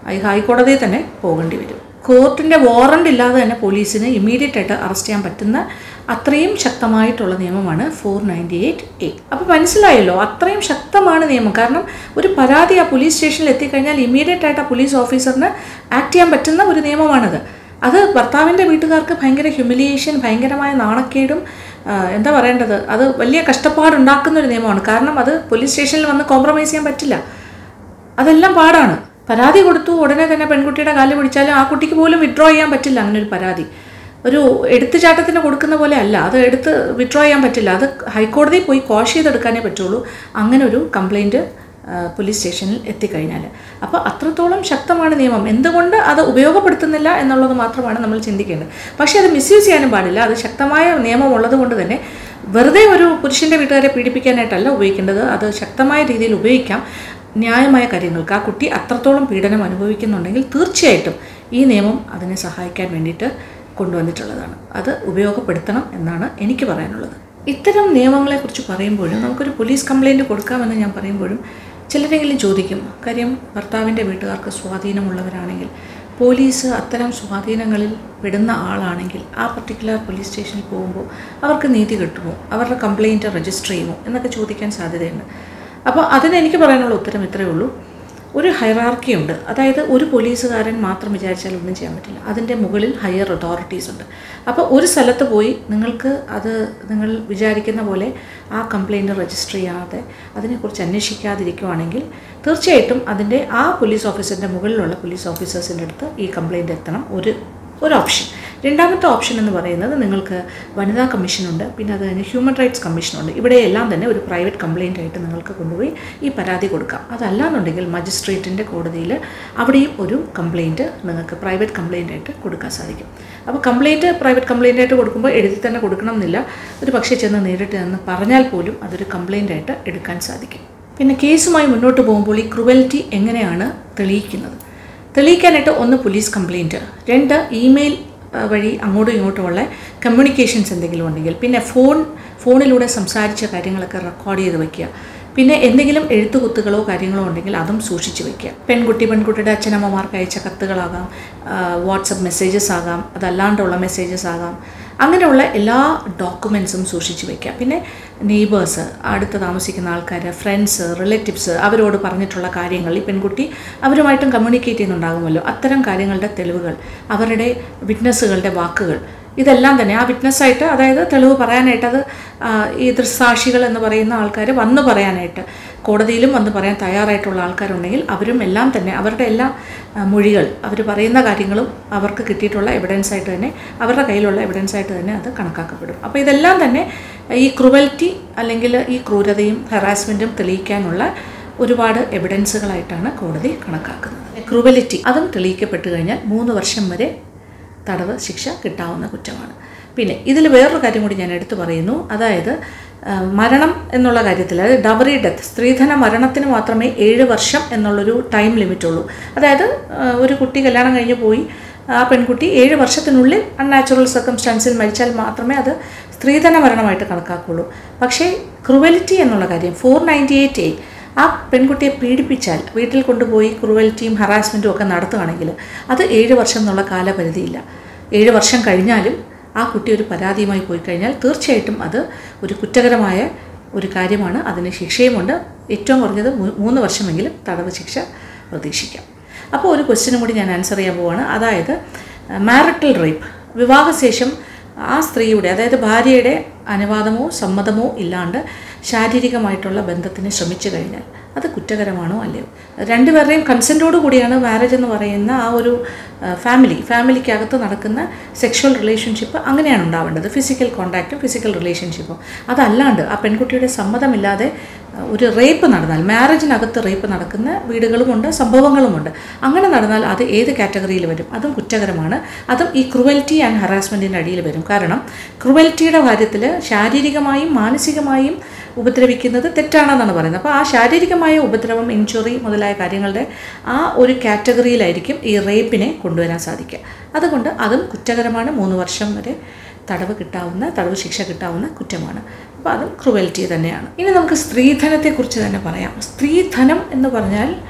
Speaker 1: ഈ ഹൈക്കോടതിയിൽ തന്നെ പോകേണ്ടി വരും കോർട്ടിൻ്റെ വാറണ്ട് ഇല്ലാതെ തന്നെ പോലീസിന് ഇമ്മീഡിയറ്റ് ആയിട്ട് അറസ്റ്റ് ചെയ്യാൻ പറ്റുന്ന അത്രയും ശക്തമായിട്ടുള്ള നിയമമാണ് ഫോർ നയൻറ്റി എയ്റ്റ് എ അപ്പോൾ മനസ്സിലായല്ലോ അത്രയും ശക്തമാണ് നിയമം കാരണം ഒരു പരാതി ആ പോലീസ് സ്റ്റേഷനിൽ എത്തിക്കഴിഞ്ഞാൽ ഇമ്മീഡിയറ്റ് ആയിട്ട് ആ പോലീസ് ഓഫീസറിന് ആക്ട് ചെയ്യാൻ പറ്റുന്ന ഒരു നിയമമാണത് അത് ഭർത്താവിൻ്റെ വീട്ടുകാർക്ക് ഭയങ്കര ഹ്യൂമിലിയേഷൻ ഭയങ്കരമായ നാണക്കേടും ആ, എന്താ പറയേണ്ടത് അത് വലിയ കഷ്ടപ്പാടുണ്ടാക്കുന്ന ഒരു നിയമമാണ് കാരണം അത് പോലീസ് സ്റ്റേഷനിൽ വന്ന് കോംപ്രമൈസ് ചെയ്യാൻ പറ്റില്ല അതെല്ലാം പാടാണ് പരാതി കൊടുത്തു ഉടനെ തന്നെ പെൺകുട്ടിയുടെ കാല് പിടിച്ചാലും ആ കുട്ടിക്ക് പോലും വിഡ്രോ ചെയ്യാൻ പറ്റില്ല അങ്ങനെ ഒരു പരാതി ഒരു എടുത്തുചാട്ടത്തിന് കൊടുക്കുന്ന പോലെ അല്ല അത് എടുത്ത് വിഡ്രോ ചെയ്യാൻ പറ്റില്ല അത് ഹൈക്കോടതിയിൽ പോയി കോഷ് ചെയ്തെടുക്കാനേ പറ്റുള്ളൂ അങ്ങനെ ഒരു കംപ്ലൈൻറ്റ് പോലീസ് സ്റ്റേഷനിൽ എത്തിക്കഴിഞ്ഞാൽ അപ്പോൾ അത്രത്തോളം ശക്തമാണ് നിയമം എന്തുകൊണ്ട് അത് ഉപയോഗപ്പെടുത്തുന്നില്ല എന്നുള്ളത് മാത്രമാണ് നമ്മൾ ചിന്തിക്കേണ്ടത് പക്ഷേ അത് മിസ്യൂസ് ചെയ്യാനും പാടില്ല അത് ശക്തമായ നിയമം ഉള്ളത് കൊണ്ട് തന്നെ വെറുതെ ഒരു പുരുഷൻ്റെ വീട്ടുകാരെ പീഡിപ്പിക്കാനായിട്ടല്ല ഉപയോഗിക്കേണ്ടത് അത് ശക്തമായ രീതിയിൽ ഉപയോഗിക്കാം ന്യായമായ കാര്യങ്ങൾക്ക് ആ കുട്ടി അത്രത്തോളം പീഡനം അനുഭവിക്കുന്നുണ്ടെങ്കിൽ തീർച്ചയായിട്ടും ഈ നിയമം അതിനെ സഹായിക്കാൻ വേണ്ടിയിട്ട് കൊണ്ടുവന്നിട്ടുള്ളതാണ് അത് ഉപയോഗപ്പെടുത്തണം എന്നാണ് എനിക്ക് പറയാനുള്ളത് ഇത്തരം നിയമങ്ങളെക്കുറിച്ച് പറയുമ്പോഴും നമുക്കൊരു പോലീസ് കംപ്ലൈൻറ്റ് കൊടുക്കാമെന്ന് ഞാൻ പറയുമ്പോഴും ചിലരെങ്കിലും ചോദിക്കും കാര്യം ഭർത്താവിൻ്റെ വീട്ടുകാർക്ക് സ്വാധീനമുള്ളവരാണെങ്കിൽ പോലീസ് അത്തരം സ്വാധീനങ്ങളിൽ പെടുന്ന ആളാണെങ്കിൽ ആ പർട്ടിക്കുലർ പോലീസ് സ്റ്റേഷനിൽ പോകുമ്പോൾ അവർക്ക് നീതി കിട്ടുമോ അവരുടെ കംപ്ലൈൻറ്റ് രജിസ്റ്റർ ചെയ്യുമോ എന്നൊക്കെ ചോദിക്കാൻ സാധ്യതയുണ്ട് അപ്പോൾ അതിന് എനിക്ക് പറയാനുള്ള ഉത്തരം ഇത്രയേ ഉള്ളൂ ഒരു ഹൈറാർക്കി ഉണ്ട് അതായത് ഒരു പോലീസുകാരൻ മാത്രം വിചാരിച്ചാൽ ഒന്നും ചെയ്യാൻ പറ്റില്ല അതിൻ്റെ മുകളിൽ ഹയർ അതോറിറ്റീസ് ഉണ്ട് അപ്പോൾ ഒരു സ്ഥലത്ത് പോയി നിങ്ങൾക്ക് അത് നിങ്ങൾ വിചാരിക്കുന്ന പോലെ ആ കംപ്ലൈൻറ്റ് രജിസ്റ്റർ ചെയ്യാതെ അതിനെക്കുറിച്ച് അന്വേഷിക്കാതിരിക്കുവാണെങ്കിൽ തീർച്ചയായിട്ടും അതിൻ്റെ ആ പോലീസ് ഓഫീസറിൻ്റെ മുകളിലുള്ള പോലീസ് ഓഫീസേഴ്സിൻ്റെ അടുത്ത് ഈ കംപ്ലൈൻറ്റ് എത്തണം ഒരു ഒരു ഓപ്ഷൻ രണ്ടാമത്തെ ഓപ്ഷൻ എന്ന് പറയുന്നത് നിങ്ങൾക്ക് വനിതാ കമ്മീഷനുണ്ട് പിന്നെ അത് കഴിഞ്ഞ് ഹ്യൂമൻ റൈറ്റ്സ് കമ്മീഷനുണ്ട് ഇവിടെയെല്ലാം തന്നെ ഒരു പ്രൈവറ്റ് കംപ്ലയിൻ്റ് ആയിട്ട് നിങ്ങൾക്ക് കൊണ്ടുപോയി ഈ പരാതി കൊടുക്കാം അതല്ലാന്നുണ്ടെങ്കിൽ മജിസ്ട്രേറ്റിൻ്റെ കോടതിയിൽ അവിടെയും ഒരു കംപ്ലയിൻറ്റ് നിങ്ങൾക്ക് പ്രൈവറ്റ് കംപ്ലയിൻ്റ് ആയിട്ട് കൊടുക്കാൻ സാധിക്കും അപ്പോൾ കംപ്ലയിൻറ്റ് പ്രൈവറ്റ് കംപ്ലയിൻ്റ് ആയിട്ട് കൊടുക്കുമ്പോൾ എഴുതി തന്നെ കൊടുക്കണം എന്നില്ല ഒരു പക്ഷേ ചെന്ന് നേരിട്ട് എന്ന് പറഞ്ഞാൽ പോലും അതൊരു കംപ്ലയിൻ്റ് ആയിട്ട് എടുക്കാൻ സാധിക്കും പിന്നെ കേസുമായി മുന്നോട്ട് പോകുമ്പോൾ ഈ ക്രുവൽറ്റി എങ്ങനെയാണ് തെളിയിക്കുന്നത് തെളിയിക്കാനായിട്ട് ഒന്ന് പോലീസ് കംപ്ലയിൻറ്റ് രണ്ട് ഇമെയിൽ ആ, വഴി അങ്ങോട്ടും ഇങ്ങോട്ടുമുള്ള കമ്മ്യൂണിക്കേഷൻസ് എന്തെങ്കിലും ഉണ്ടെങ്കിൽ പിന്നെ ഫോൺ ഫോണിലൂടെ സംസാരിച്ച കാര്യങ്ങളൊക്കെ റെക്കോർഡ് ചെയ്ത് വയ്ക്കുക പിന്നെ എന്തെങ്കിലും എഴുത്തുകുത്തുകളോ കാര്യങ്ങളോ ഉണ്ടെങ്കിൽ അതും സൂക്ഷിച്ച് വയ്ക്കുക പെൺകുട്ടി പെൺകുട്ടിയുടെ അച്ഛനമ്മമാർക്ക് അയച്ച കത്തുകളാകാം വാട്സപ്പ് മെസ്സേജസ് ആകാം അതല്ലാണ്ടുള്ള മെസ്സേജസ് ആകാം അങ്ങനെയുള്ള എല്ലാ ഡോക്യുമെൻസും സൂക്ഷിച്ച് വയ്ക്കുക പിന്നെ നെയ്ബേഴ്സ് അടുത്ത് താമസിക്കുന്ന ആൾക്കാർ ഫ്രണ്ട്സ് റിലേറ്റീവ്സ് അവരോട് പറഞ്ഞിട്ടുള്ള കാര്യങ്ങൾ ഈ പെൺകുട്ടി അവരുമായിട്ടും കമ്മ്യൂണിക്കേറ്റ് ചെയ്യുന്നുണ്ടാകുമല്ലോ അത്തരം കാര്യങ്ങളുടെ തെളിവുകൾ അവരുടെ വിറ്റ്നസ്സുകളുടെ വാക്കുകൾ ഇതെല്ലാം തന്നെ ആ വിറ്റ്നസ്സായിട്ട് അതായത് തെളിവ് പറയാനായിട്ട് അത് ആ, ഈ ദൃസാക്ഷികൾ എന്ന് പറയുന്ന ആൾക്കാർ വന്ന് പറയാനായിട്ട് കോടതിയിലും വന്ന് പറയാൻ തയ്യാറായിട്ടുള്ള ആൾക്കാരുണ്ടെങ്കിൽ അവരും എല്ലാം തന്നെ അവരുടെ എല്ലാ ആ, മൊഴികൾ അവർ പറയുന്ന കാര്യങ്ങളും അവർക്ക് കിട്ടിയിട്ടുള്ള എവിഡൻസ് ആയിട്ട് തന്നെ അവരുടെ കയ്യിലുള്ള എവിഡൻസ് ആയിട്ട് തന്നെ അത് കണക്കാക്കപ്പെടും അപ്പോൾ ഇതെല്ലാം തന്നെ ഈ ക്രുവൽറ്റി അല്ലെങ്കിൽ ഈ ക്രൂരതയും ഹറാസ്മെൻറ്റും തെളിയിക്കാനുള്ള ഒരുപാട് എവിഡൻസുകളായിട്ടാണ് കോടതി കണക്കാക്കുന്നത് ക്രൂവലിറ്റി അതും തെളിയിക്കപ്പെട്ട് കഴിഞ്ഞാൽ മൂന്ന് വർഷം വരെ തടവ് ശിക്ഷ കിട്ടാവുന്ന കുറ്റമാണ് പിന്നെ ഇതിൽ വേറൊരു കാര്യം കൂടി ഞാൻ എടുത്തു പറയുന്നു അതായത് ആ, മരണം എന്നുള്ള കാര്യത്തിൽ അതായത് ഡബറി ഡെത്ത് സ്ത്രീധന മരണത്തിന് മാത്രമേ ഏഴ് വർഷം എന്നുള്ളൊരു ടൈം ലിമിറ്റ് ഉള്ളൂ അതായത് ആ, ഒരു കുട്ടി കല്യാണം കഴിഞ്ഞ് പോയി ആ പെൺകുട്ടി ഏഴ് വർഷത്തിനുള്ളിൽ അൺനാച്ചുറൽ സർക്കംസ്റ്റാൻസിൽ മരിച്ചാൽ മാത്രമേ അത് സ്ത്രീധന മരണമായിട്ട് കണക്കാക്കുള്ളൂ പക്ഷേ ക്രുവലിറ്റി എന്നുള്ള കാര്യം ഫോർ നയൻറ്റി എയ്റ്റ് എ ആ പെൺകുട്ടിയെ പീഡിപ്പിച്ചാൽ വീട്ടിൽ കൊണ്ടുപോയി ക്രൂവൽറ്റിയും ഹറാസ്മെൻറ്റും ഒക്കെ നടത്തുകയാണെങ്കിൽ അത് ഏഴ് വർഷം എന്നുള്ള കാലപരിധിയില്ല ഏഴ് വർഷം കഴിഞ്ഞാലും ആ കുട്ടി ഒരു പരാതിയുമായി പോയി കഴിഞ്ഞാൽ തീർച്ചയായിട്ടും അത് ഒരു കുറ്റകരമായ ഒരു കാര്യമാണ് അതിന് ശിക്ഷയുമുണ്ട് ഏറ്റവും കുറഞ്ഞത് മൂ- മൂന്ന് വർഷമെങ്കിലും തടവ് ശിക്ഷ പ്രതീക്ഷിക്കാം അപ്പോൾ ഒരു ക്വസ്റ്റ്യനും കൂടി ഞാൻ ആൻസർ ചെയ്യാൻ പോവാണ് അതായത് മാരിറ്റൽ റേപ്പ് വിവാഹശേഷം ആ സ്ത്രീയുടെ അതായത് ഭാര്യയുടെ അനുവാദമോ സമ്മതമോ ഇല്ലാണ്ട് ശാരീരികമായിട്ടുള്ള ബന്ധത്തിന് ശ്രമിച്ചു കഴിഞ്ഞാൽ അത് കുറ്റകരമാണോ അല്ലയോ രണ്ടുപേരുടെയും കൺസെൻറ്റോടു കൂടിയാണ് മാരേജ് എന്ന് പറയുന്ന ആ ഒരു ഫാമിലി ഫാമിലിക്കകത്ത് നടക്കുന്ന സെക്ഷൽ റിലേഷൻഷിപ്പ് അങ്ങനെയാണ് ഉണ്ടാവേണ്ടത് ഫിസിക്കൽ കോണ്ടാക്റ്റും ഫിസിക്കൽ റിലേഷൻഷിപ്പും അതല്ലാണ്ട് ആ പെൺകുട്ടിയുടെ സമ്മതമില്ലാതെ ആ, ഒരു റേപ്പ് നടന്നാൽ മാരേജിനകത്ത് റേപ്പ് നടക്കുന്ന വീടുകളുമുണ്ട് സംഭവങ്ങളുമുണ്ട് അങ്ങനെ നടന്നാൽ അത് ഏത് കാറ്റഗറിയിൽ വരും അതും കുറ്റകരമാണ് അതും ഈ ക്രുവൽറ്റി ആൻഡ് ഹറാസ്മെൻറ്റിൻ്റെ അടിയിൽ വരും കാരണം ക്രുവൽറ്റിയുടെ കാര്യത്തിൽ ശാരീരികമായും മാനസികമായും ഉപദ്രവിക്കുന്നത് തെറ്റാണെന്നാണ് പറയുന്നത് അപ്പോൾ ആ ശാരീരികമായ ഉപദ്രവം ഇഞ്ചുറി മുതലായ കാര്യങ്ങളുടെ ആ ഒരു കാറ്റഗറിയിലായിരിക്കും ഈ റേപ്പിനെ കൊണ്ടുവരാൻ സാധിക്കുക അതുകൊണ്ട് അതും കുറ്റകരമാണ് മൂന്ന് വർഷം വരെ തടവ് കിട്ടാവുന്ന തടവ് ശിക്ഷ കിട്ടാവുന്ന കുറ്റമാണ് അപ്പോൾ അതും ക്രുവൽറ്റി തന്നെയാണ് ഇനി നമുക്ക് സ്ത്രീധനത്തെക്കുറിച്ച് തന്നെ പറയാം സ്ത്രീധനം എന്ന് പറഞ്ഞാൽ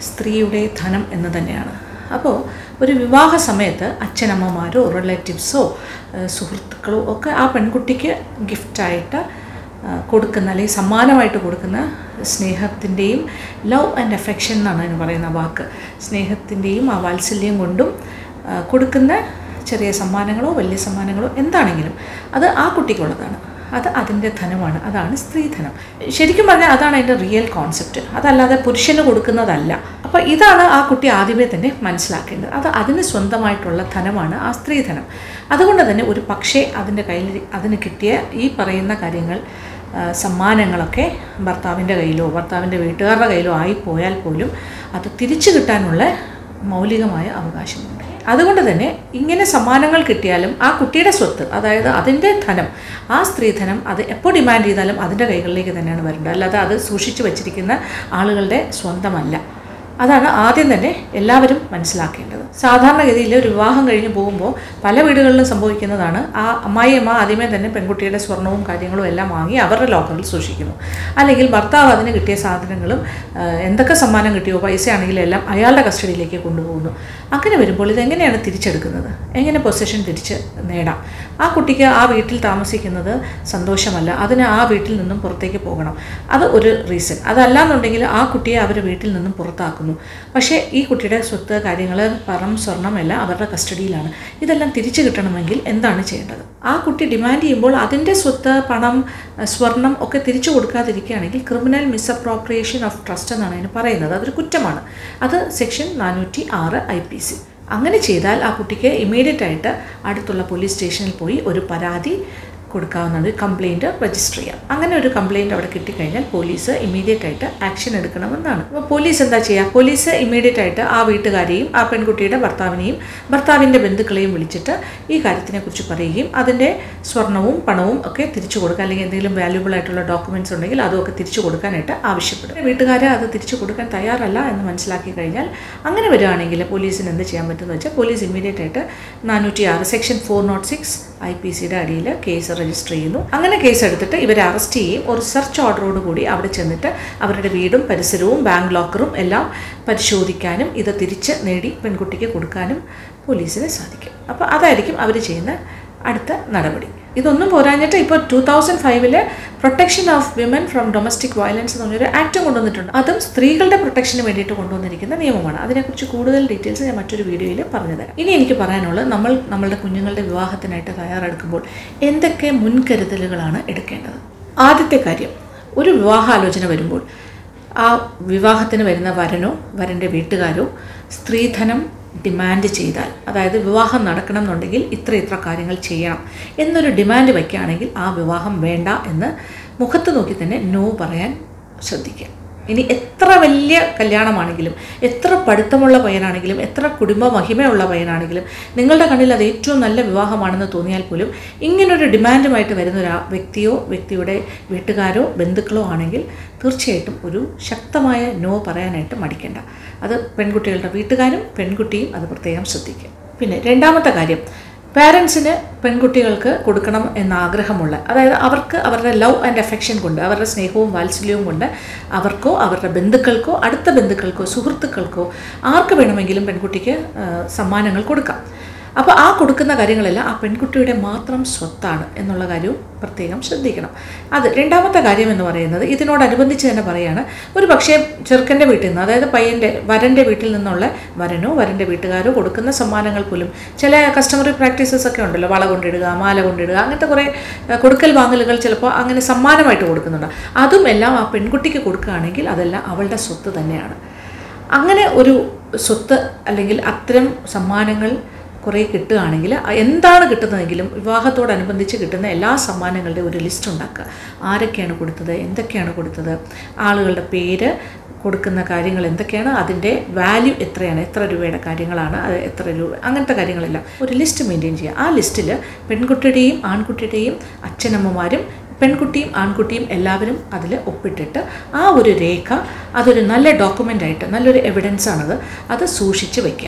Speaker 1: സ്ത്രീയുടെ ധനം എന്ന് തന്നെയാണ് അപ്പോൾ ഒരു വിവാഹ സമയത്ത് അച്ഛനമ്മമാരോ റിലേറ്റീവ്സോ ഏഹ് സുഹൃത്തുക്കളോ ഒക്കെ ആ പെൺകുട്ടിക്ക് ഗിഫ്റ്റായിട്ട് ആ, കൊടുക്കുന്ന അല്ലെങ്കിൽ സമ്മാനമായിട്ട് കൊടുക്കുന്ന സ്നേഹത്തിൻ്റെയും ലവ് ആൻഡ് അഫെക്ഷൻ എന്നാണ് അതിന് പറയുന്ന വാക്ക് സ്നേഹത്തിൻ്റെയും ആ വാത്സല്യം കൊണ്ടും ആ, കൊടുക്കുന്ന ചെറിയ സമ്മാനങ്ങളോ വലിയ സമ്മാനങ്ങളോ എന്താണെങ്കിലും അത് ആ കുട്ടിക്കുള്ളതാണ് അത് അതിൻ്റെ ധനമാണ് അതാണ് സ്ത്രീധനം ശരിക്കും പറഞ്ഞാൽ അതാണ് അതിൻ്റെ റിയൽ കോൺസെപ്റ്റ് അതല്ലാതെ പുരുഷന് കൊടുക്കുന്നതല്ല അപ്പോൾ ഇതാണ് ആ കുട്ടി ആദ്യമേ തന്നെ മനസ്സിലാക്കേണ്ടത് അത് അതിന് സ്വന്തമായിട്ടുള്ള ധനമാണ് ആ സ്ത്രീധനം അതുകൊണ്ട് തന്നെ ഒരു പക്ഷേ അതിൻ്റെ കയ്യിൽ അതിന് കിട്ടിയ ഈ പറയുന്ന കാര്യങ്ങൾ ആ, സമ്മാനങ്ങളൊക്കെ ഭർത്താവിൻ്റെ കയ്യിലോ ഭർത്താവിൻ്റെ വീട്ടുകാരുടെ കയ്യിലോ ആയിപ്പോയാൽ പോലും അത് തിരിച്ചു കിട്ടാനുള്ള മൗലികമായ അവകാശമുണ്ട് അതുകൊണ്ട് തന്നെ ഇങ്ങനെ സമ്മാനങ്ങൾ കിട്ടിയാലും ആ കുട്ടിയുടെ സ്വത്ത് അതായത് അതിൻ്റെ ധനം ആ സ്ത്രീധനം അത് എപ്പോൾ ഡിമാൻഡ് ചെയ്താലും അതിൻ്റെ കൈകളിലേക്ക് തന്നെയാണ് വരേണ്ടത് അല്ലാതെ അത് സൂക്ഷിച്ചു വച്ചിരിക്കുന്ന ആളുകളുടെ സ്വന്തമല്ല അതാണ് ആദ്യം തന്നെ എല്ലാവരും മനസ്സിലാക്കേണ്ടത് സാധാരണഗതിയിൽ ഒരു വിവാഹം കഴിഞ്ഞ് പോകുമ്പോൾ പല വീടുകളിലും സംഭവിക്കുന്നതാണ് ആ അമ്മായിയമ്മ ആദ്യമേ തന്നെ പെൺകുട്ടിയുടെ സ്വർണവും കാര്യങ്ങളും എല്ലാം വാങ്ങി അവരുടെ ലോക്കറിൽ സൂക്ഷിക്കുന്നു അല്ലെങ്കിൽ ഭർത്താവ് അതിന് കിട്ടിയ സാധനങ്ങളും ആ, എന്തൊക്കെ സമ്മാനം കിട്ടിയോ പൈസ ആണെങ്കിലും എല്ലാം അയാളുടെ കസ്റ്റഡിയിലേക്ക് കൊണ്ടുപോകുന്നു അങ്ങനെ വരുമ്പോൾ ഇതെങ്ങനെയാണ് തിരിച്ചെടുക്കുന്നത് എങ്ങനെ പൊസിഷൻ തിരിച്ച് നേടാം ആ കുട്ടിക്ക് ആ വീട്ടിൽ താമസിക്കുന്നത് സന്തോഷമല്ല അതിന് ആ വീട്ടിൽ നിന്നും പുറത്തേക്ക് പോകണം അത് ഒരു റീസൺ അതല്ലാന്നുണ്ടെങ്കിൽ ആ കുട്ടിയെ അവർ വീട്ടിൽ നിന്നും പുറത്താക്കുന്നു പക്ഷേ ഈ കുട്ടിയുടെ സ്വത്ത് കാര്യങ്ങൾ പണം സ്വർണം എല്ലാം അവരുടെ കസ്റ്റഡിയിലാണ് ഇതെല്ലാം തിരിച്ചു കിട്ടണമെങ്കിൽ എന്താണ് ചെയ്യേണ്ടത് ആ കുട്ടി ഡിമാൻഡ് ചെയ്യുമ്പോൾ അതിൻ്റെ സ്വത്ത് പണം അഹ് സ്വർണം ഒക്കെ തിരിച്ചു കൊടുക്കാതിരിക്കുകയാണെങ്കിൽ ക്രിമിനൽ മിസ്അപ്രോപ്രിയേഷൻ ഓഫ് ട്രസ്റ്റ് എന്നാണ് അതിന് പറയുന്നത് അതൊരു കുറ്റമാണ് അത് സെക്ഷൻ നാനൂറ്റി ആറ് ഐ പി സി അങ്ങനെ ചെയ്താൽ ആ കുട്ടിക്ക് ഇമ്മീഡിയറ്റ് ആയിട്ട് അടുത്തുള്ള പോലീസ് സ്റ്റേഷനിൽ പോയി ഒരു പരാതി കൊടുക്കാവുന്നത് കംപ്ലയിൻറ്റ് രജിസ്റ്റർ ചെയ്യാം അങ്ങനെ ഒരു കംപ്ലയിൻറ്റ് അവിടെ കിട്ടിക്കഴിഞ്ഞാൽ പോലീസ് ഇമ്മീഡിയറ്റ് ആയിട്ട് ആക്ഷൻ എടുക്കണമെന്നാണ് അപ്പോൾ പോലീസ് എന്താ ചെയ്യുക പോലീസ് ഇമ്മീഡിയറ്റ് ആയിട്ട് ആ വീട്ടുകാരെയും ആ പെൺകുട്ടിയുടെ ഭർത്താവിനെയും ഭർത്താവിൻ്റെ ബന്ധുക്കളെയും വിളിച്ചിട്ട് ഈ കാര്യത്തിനെക്കുറിച്ച് പറയുകയും അതിൻ്റെ സ്വർണവും പണവും ഒക്കെ തിരിച്ചു കൊടുക്കുക അല്ലെങ്കിൽ എന്തെങ്കിലും വാല്യൂബിൾ ആയിട്ടുള്ള ഡോക്യുമെൻറ്റ്സ് ഉണ്ടെങ്കിൽ അതുമൊക്കെ തിരിച്ചു കൊടുക്കാനായിട്ട് ആവശ്യപ്പെടും വീട്ടുകാരെ അത് തിരിച്ചു കൊടുക്കാൻ തയ്യാറല്ല എന്ന് മനസ്സിലാക്കി കഴിഞ്ഞാൽ അങ്ങനെ വരികയാണെങ്കിൽ പോലീസിന് എന്ത് ചെയ്യാൻ പറ്റുമെന്ന് വെച്ചാൽ പോലീസ് ഇമ്മീഡിയറ്റ് ആയിട്ട് നാനൂറ്റി ആറ് section four nought six I P സിയുടെ അടിയിൽ കേസ് രജിസ്റ്റർ ചെയ്യുന്നു അങ്ങനെ കേസ് എടുത്തിട്ട് ഇവരെ അറസ്റ്റ് ചെയ്യും ഒരു സെർച്ച് ഓർഡറോട് കൂടി അവിടെ ചെന്നിട്ട് അവരുടെ വീടും പരിസരവും ബാങ്ക് ലോക്കറും എല്ലാം പരിശോധിക്കാനും ഇത് തിരിച്ച് നേടി പെൺകുട്ടിക്ക് കൊടുക്കാനും പോലീസിന് സാധിക്കും അപ്പോൾ അതായിരിക്കും അവർ ചെയ്യുന്ന അടുത്ത നടപടി ഇതൊന്നും പോരാഞ്ഞിട്ട് ഇപ്പോൾ ടൂ തൗസൻഡ് ഫൈവില് protection of women from domestic violence എന്ന് പറഞ്ഞൊരു ആക്ട് കൊണ്ടുവന്നിട്ടുണ്ട് അതും സ്ത്രീകളുടെ പ്രൊട്ടക്ഷന് വേണ്ടിയിട്ട് കൊണ്ടുവന്നിരിക്കുന്ന നിയമമാണ് അതിനെക്കുറിച്ച് കൂടുതൽ ഡീറ്റെയിൽസ് ഞാൻ മറ്റൊരു വീഡിയോയിൽ പറഞ്ഞു തരാം ഇനി എനിക്ക് പറയാനുള്ളത് നമ്മൾ നമ്മളുടെ കുഞ്ഞുങ്ങളുടെ വിവാഹത്തിനായിട്ട് തയ്യാറെടുക്കുമ്പോൾ എന്തൊക്കെ മുൻകരുതലുകളാണ് എടുക്കേണ്ടത് ആദ്യത്തെ കാര്യം ഒരു വിവാഹാലോചന വരുമ്പോൾ ആ വിവാഹത്തിന് വരുന്ന വരനോ വരൻ്റെ വീട്ടുകാരോ സ്ത്രീധനം ഡിമാൻഡ് ചെയ്താൽ അതായത് വിവാഹം നടക്കണം എന്നുണ്ടെങ്കിൽ ഇത്ര ഇത്ര കാര്യങ്ങൾ ചെയ്യണം എന്നൊരു ഡിമാൻഡ് വയ്ക്കുകയാണെങ്കിൽ ആ വിവാഹം വേണ്ട എന്ന് മുഖത്ത് നോക്കി തന്നെ നോ പറയാൻ ശ്രദ്ധിക്കുക ഇനി എത്ര വലിയ കല്യാണമാണെങ്കിലും എത്ര പഠിത്തമുള്ള പയ്യനാണെങ്കിലും എത്ര കുടുംബ മഹിമയുള്ള പയ്യനാണെങ്കിലും നിങ്ങളുടെ കണ്ണിൽ അത് ഏറ്റവും നല്ല വിവാഹമാണെന്ന് തോന്നിയാൽ പോലും ഇങ്ങനൊരു ഡിമാൻഡുമായിട്ട് വരുന്ന ഒരു വ്യക്തിയോ വ്യക്തിയുടെ വീട്ടുകാരോ ബന്ധുക്കളോ ആണെങ്കിൽ തീർച്ചയായിട്ടും ഒരു ശക്തമായ നോ പറയാനായിട്ട് മടിക്കേണ്ട അത് പെൺകുട്ടികളുടെ വീട്ടുകാരും പെൺകുട്ടിയും അത് പ്രത്യേകം ശ്രദ്ധിക്കുക പിന്നെ രണ്ടാമത്തെ കാര്യം പാരൻസിന് പെൺകുട്ടികൾക്ക് കൊടുക്കണം എന്ന ആഗ്രഹമുള്ള അതായത് അവർക്ക് അവരുടെ ലവ് ആൻഡ് അഫെക്ഷൻ കൊണ്ട് അവരുടെ സ്നേഹവും വാത്സല്യവും കൊണ്ട് അവർക്കോ അവരുടെ ബന്ധുക്കൾക്കോ അടുത്ത ബന്ധുക്കൾക്കോ സുഹൃത്തുക്കൾക്കോ ആർക്ക് വേണമെങ്കിലും പെൺകുട്ടിക്ക് ആ, സമ്മാനങ്ങൾ കൊടുക്കാം അപ്പോൾ ആ കൊടുക്കുന്ന കാര്യങ്ങളെല്ലാം ആ പെൺകുട്ടിയുടെ മാത്രം സ്വത്താണ് എന്നുള്ള കാര്യവും പ്രത്യേകം ശ്രദ്ധിക്കണം അത് രണ്ടാമത്തെ കാര്യം എന്ന് പറയുന്നത് ഇതിനോടനുബന്ധിച്ച് തന്നെ പറയാണ് ഒരു പക്ഷേ ചെറുക്കൻ്റെ വീട്ടിൽ നിന്ന് അതായത് പയ്യൻ്റെ വരൻ്റെ വീട്ടിൽ നിന്നുള്ള വരനോ വരൻ്റെ വീട്ടുകാരോ കൊടുക്കുന്ന സമ്മാനങ്ങൾ പോലും ചില കസ്റ്റമറി പ്രാക്ടീസസ് ഒക്കെ ഉണ്ടല്ലോ വള കൊണ്ടിടുക മാല കൊണ്ടിടുക അങ്ങനത്തെ കുറേ ഏഹ്, കൊടുക്കൽ വാങ്ങലുകൾ ചിലപ്പോൾ അങ്ങനെ സമ്മാനമായിട്ട് കൊടുക്കുന്നുണ്ട് അതും എല്ലാം ആ പെൺകുട്ടിക്ക് കൊടുക്കുകയാണെങ്കിൽ അതെല്ലാം അവളുടെ സ്വത്ത് തന്നെയാണ് അങ്ങനെ ഒരു സ്വത്ത് അല്ലെങ്കിൽ അത്തരം സമ്മാനങ്ങൾ കുറേ കിട്ടുകയാണെങ്കിൽ എന്താണ് കിട്ടുന്നതെങ്കിലും വിവാഹത്തോടനുബന്ധിച്ച് കിട്ടുന്ന എല്ലാ സമ്മാനങ്ങളുടെയും ഒരു ലിസ്റ്റ് ഉണ്ടാക്കുക ആരൊക്കെയാണ് കൊടുത്തത് എന്തൊക്കെയാണ് കൊടുത്തത് ആളുകളുടെ പേര് കൊടുക്കുന്ന കാര്യങ്ങൾ എന്തൊക്കെയാണ് അതിൻ്റെ വാല്യൂ എത്രയാണ് എത്ര രൂപയുടെ കാര്യങ്ങളാണ് അത് എത്ര രൂപ അങ്ങനത്തെ കാര്യങ്ങളെല്ലാം ഒരു ലിസ്റ്റ് മെയിൻറ്റെയിൻ ചെയ്യുക ആ ലിസ്റ്റിൽ പെൺകുട്ടിയുടെയും ആൺകുട്ടിയുടെയും അച്ഛനമ്മമാരും പെൺകുട്ടിയും ആൺകുട്ടിയും എല്ലാവരും അതിൽ ഒപ്പിട്ടിട്ട് ആ ഒരു രേഖ അതൊരു നല്ല ഡോക്യുമെൻ്റ് ആയിട്ട് നല്ലൊരു എവിഡൻസ് ആണത് അത് സൂക്ഷിച്ച് വയ്ക്കുക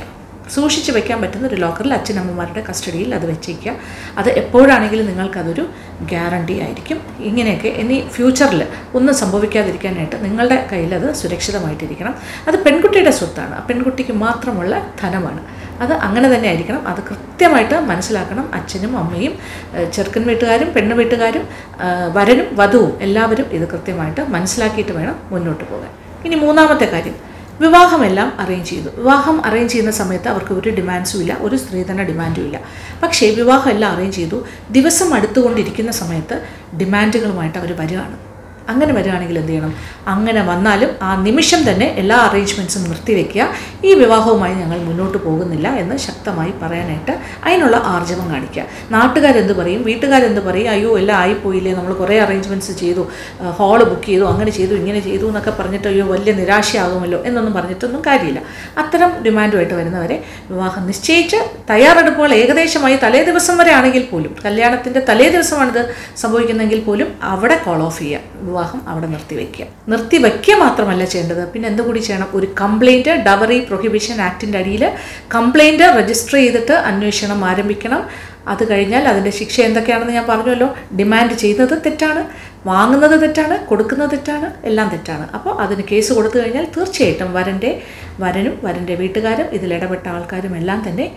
Speaker 1: സൂക്ഷിച്ച് വെക്കാൻ പറ്റുന്ന ഒരു ലോക്കറിൽ അച്ഛനമ്മമാരുടെ കസ്റ്റഡിയിൽ അത് വെച്ചേക്കുക അത് എപ്പോഴാണെങ്കിലും നിങ്ങൾക്കതൊരു ഗ്യാരണ്ടി ആയിരിക്കും ഇങ്ങനെയൊക്കെ ഇനി ഫ്യൂച്ചറിൽ ഒന്നും സംഭവിക്കാതിരിക്കാനായിട്ട് നിങ്ങളുടെ കയ്യിൽ അത് സുരക്ഷിതമായിട്ടിരിക്കണം അത് പെൺകുട്ടിയുടെ സ്വത്താണ് ആ പെൺകുട്ടിക്ക് മാത്രമുള്ള ധനമാണ് അത് അങ്ങനെ തന്നെ ആയിരിക്കണം അത് കൃത്യമായിട്ട് മനസ്സിലാക്കണം അച്ഛനും അമ്മയും ഏഹ് ചെറുക്കൻ വീട്ടുകാരും പെണ്ണ് വീട്ടുകാരും ഏഹ് വരനും വധുവും എല്ലാവരും ഇത് കൃത്യമായിട്ട് മനസ്സിലാക്കിയിട്ട് വേണം മുന്നോട്ട് പോകാൻ ഇനി മൂന്നാമത്തെ കാര്യം വിവാഹമെല്ലാം അറേഞ്ച് ചെയ്തു വിവാഹം അറേഞ്ച് ചെയ്യുന്ന സമയത്ത് അവർക്ക് ഒരു ഡിമാൻഡ്സും ഇല്ല ഒരു സ്ത്രീധന ഡിമാൻഡും ഇല്ല പക്ഷേ വിവാഹം എല്ലാം അറേഞ്ച് ചെയ്തു ദിവസം അടുത്തുകൊണ്ടിരിക്കുന്ന സമയത്ത് ഡിമാൻഡുകളുമായിട്ട് അവർ വരികയാണ് അങ്ങനെ വരികയാണെങ്കിൽ എന്ത് ചെയ്യണം അങ്ങനെ വന്നാലും ആ നിമിഷം തന്നെ എല്ലാ അറേഞ്ച്മെൻറ്റ്സും നിർത്തിവെക്കുക ഈ വിവാഹവുമായി ഞങ്ങൾ മുന്നോട്ട് പോകുന്നില്ല എന്ന് ശക്തമായി പറയാനായിട്ട് അതിനുള്ള ആർജവം കാണിക്കുക നാട്ടുകാരെന്ത് പറയും വീട്ടുകാരെന്ത് പറയും അയ്യോ എല്ലാം ആയിപ്പോയില്ലേ നമ്മൾ കുറേ അറേഞ്ച്മെൻറ്റ്സ് ചെയ്തു ഹാള് ബുക്ക് ചെയ്തു അങ്ങനെ ചെയ്തു ഇങ്ങനെ ചെയ്തു എന്നൊക്കെ പറഞ്ഞിട്ട് അയ്യോ വലിയ നിരാശയാകുമല്ലോ എന്നൊന്നും പറഞ്ഞിട്ടൊന്നും കാര്യമില്ല അത്തരം ഡിമാൻഡുമായിട്ട് വരുന്നവരെ വിവാഹം നിശ്ചയിച്ച് തയ്യാറെടുപ്പുകൾ ഏകദേശമായി തലേ ദിവസം വരെ ആണെങ്കിൽ പോലും കല്യാണത്തിൻ്റെ തലേ ദിവസമാണിത് സംഭവിക്കുന്നതെങ്കിൽ പോലും അവിടെ കോൾ ഓഫ് ചെയ്യുക വിവാഹം അവിടെ നിർത്തിവെക്കുക നിർത്തിവെക്കുക മാത്രമല്ല ചെയ്യേണ്ടത് പിന്നെ എന്തുകൂടി ചെയ്യണം ഒരു കംപ്ലൈൻറ്റ് ഡവറി പ്രൊഹിബിഷൻ ആക്ടിൻ്റെ അടിയിൽ കംപ്ലൈൻറ്റ് രജിസ്റ്റർ ചെയ്തിട്ട് അന്വേഷണം ആരംഭിക്കണം അത് കഴിഞ്ഞാൽ അതിൻ്റെ ശിക്ഷ എന്തൊക്കെയാണെന്ന് ഞാൻ പറഞ്ഞല്ലോ ഡിമാൻഡ് ചെയ്യുന്നത് തെറ്റാണ് വാങ്ങുന്നത് തെറ്റാണ് കൊടുക്കുന്നത് തെറ്റാണ് എല്ലാം തെറ്റാണ് അപ്പോൾ അതിന് കേസ് കൊടുത്തു കഴിഞ്ഞാൽ തീർച്ചയായിട്ടും വരൻ്റെ വരനും വരൻ്റെ വീട്ടുകാരും ഇതിലിടപെട്ട ആൾക്കാരും എല്ലാം തന്നെ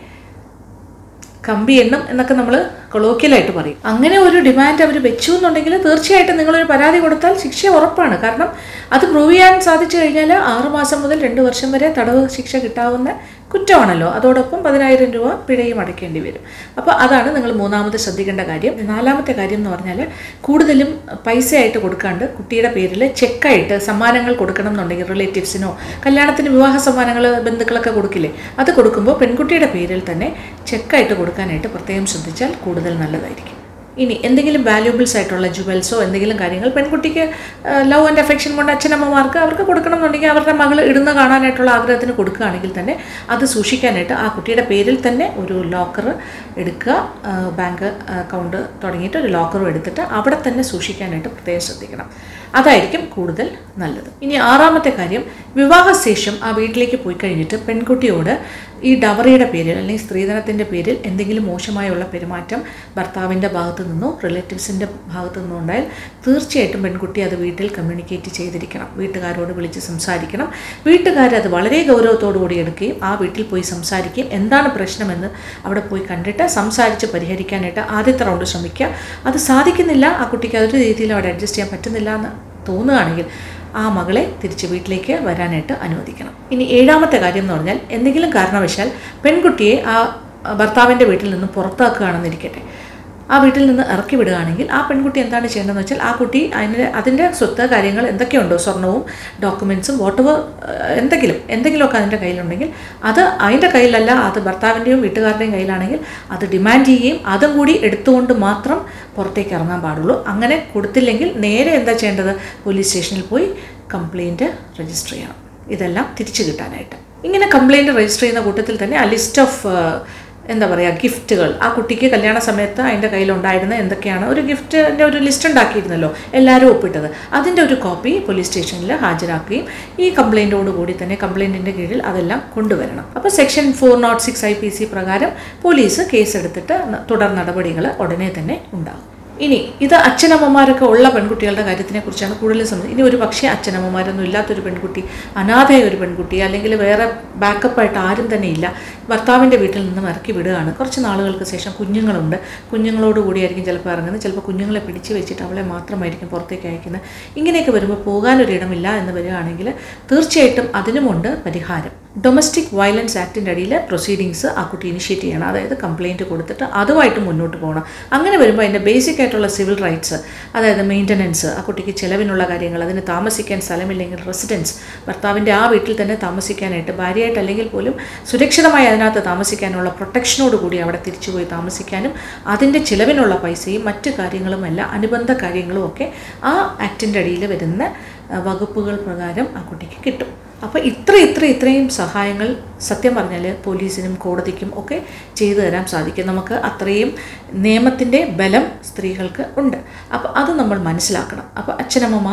Speaker 1: കമ്പി എണ്ണം എന്നൊക്കെ നമ്മൾ കൊളോക്കിയലായിട്ട് പറയും അങ്ങനെ ഒരു ഡിമാൻഡ് അവർ വെച്ചു എന്നുണ്ടെങ്കിൽ തീർച്ചയായിട്ടും നിങ്ങളൊരു പരാതി കൊടുത്താൽ ശിക്ഷ ഉറപ്പാണ് കാരണം അത് പ്രൂവ് ചെയ്യാൻ സാധിച്ചു കഴിഞ്ഞാൽ ആറുമാസം മുതൽ രണ്ട് വർഷം വരെ തടവ് ശിക്ഷ കിട്ടാവുന്ന കുറ്റമാണല്ലോ അതോടൊപ്പം പതിനായിരം രൂപ പിഴയും അടയ്ക്കേണ്ടി വരും അപ്പോൾ അതാണ് നിങ്ങൾ മൂന്നാമത് ശ്രദ്ധിക്കേണ്ട കാര്യം നാലാമത്തെ കാര്യം എന്ന് പറഞ്ഞാൽ കൂടുതലും പൈസയായിട്ട് കൊടുക്കാണ്ട് കുട്ടിയുടെ പേരിൽ ചെക്കായിട്ട് സമ്മാനങ്ങൾ കൊടുക്കണം എന്നുണ്ടെങ്കിൽ റിലേറ്റീവ്സിനോ കല്യാണത്തിന് വിവാഹ സമ്മാനങ്ങൾ ബന്ധുക്കളൊക്കെ കൊടുക്കില്ലേ അത് കൊടുക്കുമ്പോൾ പെൺകുട്ടിയുടെ പേരിൽ തന്നെ ചെക്കായിട്ട് കൊടുക്കാനായിട്ട് പ്രത്യേകം ശ്രദ്ധിച്ചാൽ കൂടുതൽ നല്ലതായിരിക്കും ഇനി എന്തെങ്കിലും വാല്യൂബിൾസ് ആയിട്ടുള്ള ജുവൽസോ എന്തെങ്കിലും കാര്യങ്ങൾ പെൺകുട്ടിക്ക് ലവ് ആൻഡ് അഫെക്ഷൻ കൊണ്ട് അച്ഛനമ്മമാർക്ക് അവർക്ക് കൊടുക്കണം എന്നുണ്ടെങ്കിൽ അവരുടെ മകൾ ഇടുന്ന കാണാനായിട്ടുള്ള ആഗ്രഹത്തിന് കൊടുക്കുകയാണെങ്കിൽ തന്നെ അത് സൂക്ഷിക്കാനായിട്ട് ആ കുട്ടിയുടെ പേരിൽ തന്നെ ഒരു ലോക്കർ എടുക്കുക ആ, ബാങ്ക് അക്കൗണ്ട് തുടങ്ങിയിട്ട് ഒരു ലോക്കറും എടുത്തിട്ട് അവിടെ തന്നെ സൂക്ഷിക്കാനായിട്ട് പ്രത്യേകം ശ്രദ്ധിക്കണം അതായിരിക്കും കൂടുതൽ നല്ലത് ഇനി ആറാമത്തെ കാര്യം വിവാഹശേഷം ആ വീട്ടിലേക്ക് പോയി കഴിഞ്ഞിട്ട് പെൺകുട്ടിയോട് ഈ ഡവറിയുടെ പേരിൽ അല്ലെങ്കിൽ സ്ത്രീധനത്തിൻ്റെ പേരിൽ എന്തെങ്കിലും മോശമായുള്ള പെരുമാറ്റം ഭർത്താവിൻ്റെ ഭാഗത്തു നിന്നോ റിലേറ്റീവ്സിൻ്റെ ഭാഗത്തു നിന്നോ ഉണ്ടായാൽ തീർച്ചയായിട്ടും പെൺകുട്ടി അത് വീട്ടിൽ കമ്മ്യൂണിക്കേറ്റ് ചെയ്തിരിക്കണം വീട്ടുകാരോട് വിളിച്ച് സംസാരിക്കണം വീട്ടുകാരത് വളരെ ഗൗരവത്തോടു കൂടി എടുക്കുകയും ആ വീട്ടിൽ പോയി സംസാരിക്കുകയും എന്താണ് പ്രശ്നമെന്ന് അവിടെ പോയി കണ്ടിട്ട് സംസാരിച്ച് പരിഹരിക്കാനായിട്ട് ആദ്യത്തെ റൗണ്ട് ശ്രമിക്കുക അത് സാധിക്കുന്നില്ല ആ കുട്ടിക്ക് അതൊരു രീതിയിൽ അവിടെ അഡ്ജസ്റ്റ് ചെയ്യാൻ പറ്റുന്നില്ല എന്ന് തോന്നുകയാണെങ്കിൽ ആ മകളെ തിരിച്ച് വീട്ടിലേക്ക് വരാനായിട്ട് അനുവദിക്കണം ഇനി ഏഴാമത്തെ കാര്യം എന്ന് പറഞ്ഞാൽ എന്തെങ്കിലും കാരണവശാൽ പെൺകുട്ടിയെ ആ ഭർത്താവിൻ്റെ വീട്ടിൽ നിന്ന് പുറത്താക്കുകയാണെന്നിരിക്കട്ടെ ആ വീട്ടിൽ നിന്ന് ഇറക്കി വിടുകയാണെങ്കിൽ ആ പെൺകുട്ടി എന്താണ് ചെയ്യേണ്ടതെന്ന് വെച്ചാൽ ആ കുട്ടി അതിൻ്റെ അതിൻ്റെ സ്വത്ത് കാര്യങ്ങൾ എന്തൊക്കെയുണ്ടോ സ്വർണവും ഡോക്യുമെൻസും വോട്ടവർ എന്തെങ്കിലും എന്തെങ്കിലുമൊക്കെ അതിൻ്റെ കയ്യിലുണ്ടെങ്കിൽ അത് അതിൻ്റെ കയ്യിലല്ല അത് ഭർത്താവിൻ്റെയും വീട്ടുകാരുടെയും കയ്യിലാണെങ്കിൽ അത് ഡിമാൻഡ് ചെയ്യുകയും അതും കൂടി എടുത്തുകൊണ്ട് മാത്രം പുറത്തേക്ക് ഇറങ്ങാൻ പാടുള്ളൂ അങ്ങനെ കൊടുത്തില്ലെങ്കിൽ നേരെ എന്താ ചെയ്യേണ്ടത് പോലീസ് സ്റ്റേഷനിൽ പോയി കംപ്ലയിൻറ്റ് രജിസ്റ്റർ ചെയ്യണം ഇതെല്ലാം തിരിച്ചു കിട്ടാനായിട്ട് ഇങ്ങനെ കംപ്ലയിൻറ്റ് രജിസ്റ്റർ ചെയ്യുന്ന കൂട്ടത്തിൽ തന്നെ ആ ലിസ്റ്റ് ഓഫ് എന്താ പറയുക ഗിഫ്റ്റുകൾ ആ കുട്ടിക്ക് കല്യാണ സമയത്ത് അതിൻ്റെ കയ്യിലുണ്ടായിരുന്ന എന്തൊക്കെയാണ് ഒരു ഗിഫ്റ്റിൻ്റെ ഒരു ലിസ്റ്റ് ഉണ്ടാക്കിയിരുന്നല്ലോ എല്ലാവരും ഒപ്പിട്ടത് അതിൻ്റെ ഒരു കോപ്പി പോലീസ് സ്റ്റേഷനിൽ ഹാജരാക്കുകയും ഈ കംപ്ലയിൻറ്റോട് കൂടി തന്നെ കംപ്ലയിൻറ്റിൻ്റെ കീഴിൽ അതെല്ലാം കൊണ്ടുവരണം അപ്പോൾ section four nought six I P C പ്രകാരം പോലീസ് കേസെടുത്തിട്ട് ന- തുടർ നടപടികൾ ഉടനെ തന്നെ ഉണ്ടാകും ഇനി ഇത് അച്ഛനമ്മമാരൊക്കെ ഉള്ള പെൺകുട്ടികളുടെ കാര്യത്തിനെ കുറിച്ചാണ് കൂടുതൽ സംസാരിക്കുന്നത് ഇനി ഒരു പക്ഷേ അച്ഛനമ്മമാരൊന്നും ഇല്ലാത്തൊരു പെൺകുട്ടി അനാഥയായ ഒരു പെൺകുട്ടി അല്ലെങ്കിൽ വേറെ ബാക്കപ്പായിട്ട് ആരും തന്നെ ഇല്ല ഭർത്താവിൻ്റെ വീട്ടിൽ നിന്നും ഇറക്കി വിടുകയാണ് കുറച്ച് നാളുകൾക്ക് ശേഷം കുഞ്ഞുങ്ങളുണ്ട് കുഞ്ഞുങ്ങളോട് കൂടിയായിരിക്കും ചിലപ്പോൾ ഇറങ്ങുന്നത് ചിലപ്പോൾ കുഞ്ഞുങ്ങളെ പിടിച്ച് വെച്ചിട്ട് അവളെ മാത്രമായിരിക്കും പുറത്തേക്ക് അയക്കുന്നത് ഇങ്ങനെയൊക്കെ വരുമ്പോൾ പോകാനൊരിടമില്ല എന്ന് വരികയാണെങ്കിൽ തീർച്ചയായിട്ടും അതിനുമുണ്ട് പരിഹാരം ഡൊമസ്റ്റിക് വയലൻസ് ആക്ടിൻ്റെ അടിയിൽ പ്രൊസീഡിങ്സ് ആ കുട്ടി ഇനിഷ്യേറ്റ് ചെയ്യണം അതായത് കംപ്ലയിൻറ്റ് കൊടുത്തിട്ട് അതുമായിട്ട് മുന്നോട്ട് പോകണം അങ്ങനെ വരുമ്പോൾ അതിൻ്റെ ബേസിക് ആയിട്ടുള്ള സിവിൽ റൈറ്റ്സ് അതായത് മെയിൻ്റനൻസ് ആ കുട്ടിക്ക് ചിലവിനുള്ള കാര്യങ്ങൾ അതിന് താമസിക്കാൻ സ്ഥലമില്ലെങ്കിൽ റെസിഡൻസ് ഭർത്താവിൻ്റെ ആ വീട്ടിൽ തന്നെ താമസിക്കാനായിട്ട് ഭാര്യയായിട്ട് അല്ലെങ്കിൽ പോലും സുരക്ഷിതമായി അതിനകത്ത് താമസിക്കാനുള്ള പ്രൊട്ടക്ഷനോട് കൂടി അവിടെ തിരിച്ചുപോയി താമസിക്കാനും അതിൻ്റെ ചിലവിനുള്ള പൈസയും മറ്റു കാര്യങ്ങളുമെല്ലാം അനുബന്ധ കാര്യങ്ങളും ഒക്കെ ആ ആക്ടിൻ്റെ അടിയിൽ വരുന്ന ആ, വകുപ്പുകൾ പ്രകാരം ആ കുട്ടിക്ക് കിട്ടും അപ്പോൾ ഇത്ര ഇത്ര ഇത്രയും സഹായങ്ങൾ സത്യം പറഞ്ഞാൽ പോലീസിനും കോടതിക്കും ഒക്കെ ചെയ്തു തരാൻ സാധിക്കും നമുക്ക് അത്രയും നിയമത്തിൻ്റെ ബലം സ്ത്രീകൾക്ക് ഉണ്ട് അപ്പോൾ അത് നമ്മൾ മനസ്സിലാക്കണം അപ്പോൾ അച്ഛനമ്മമാർ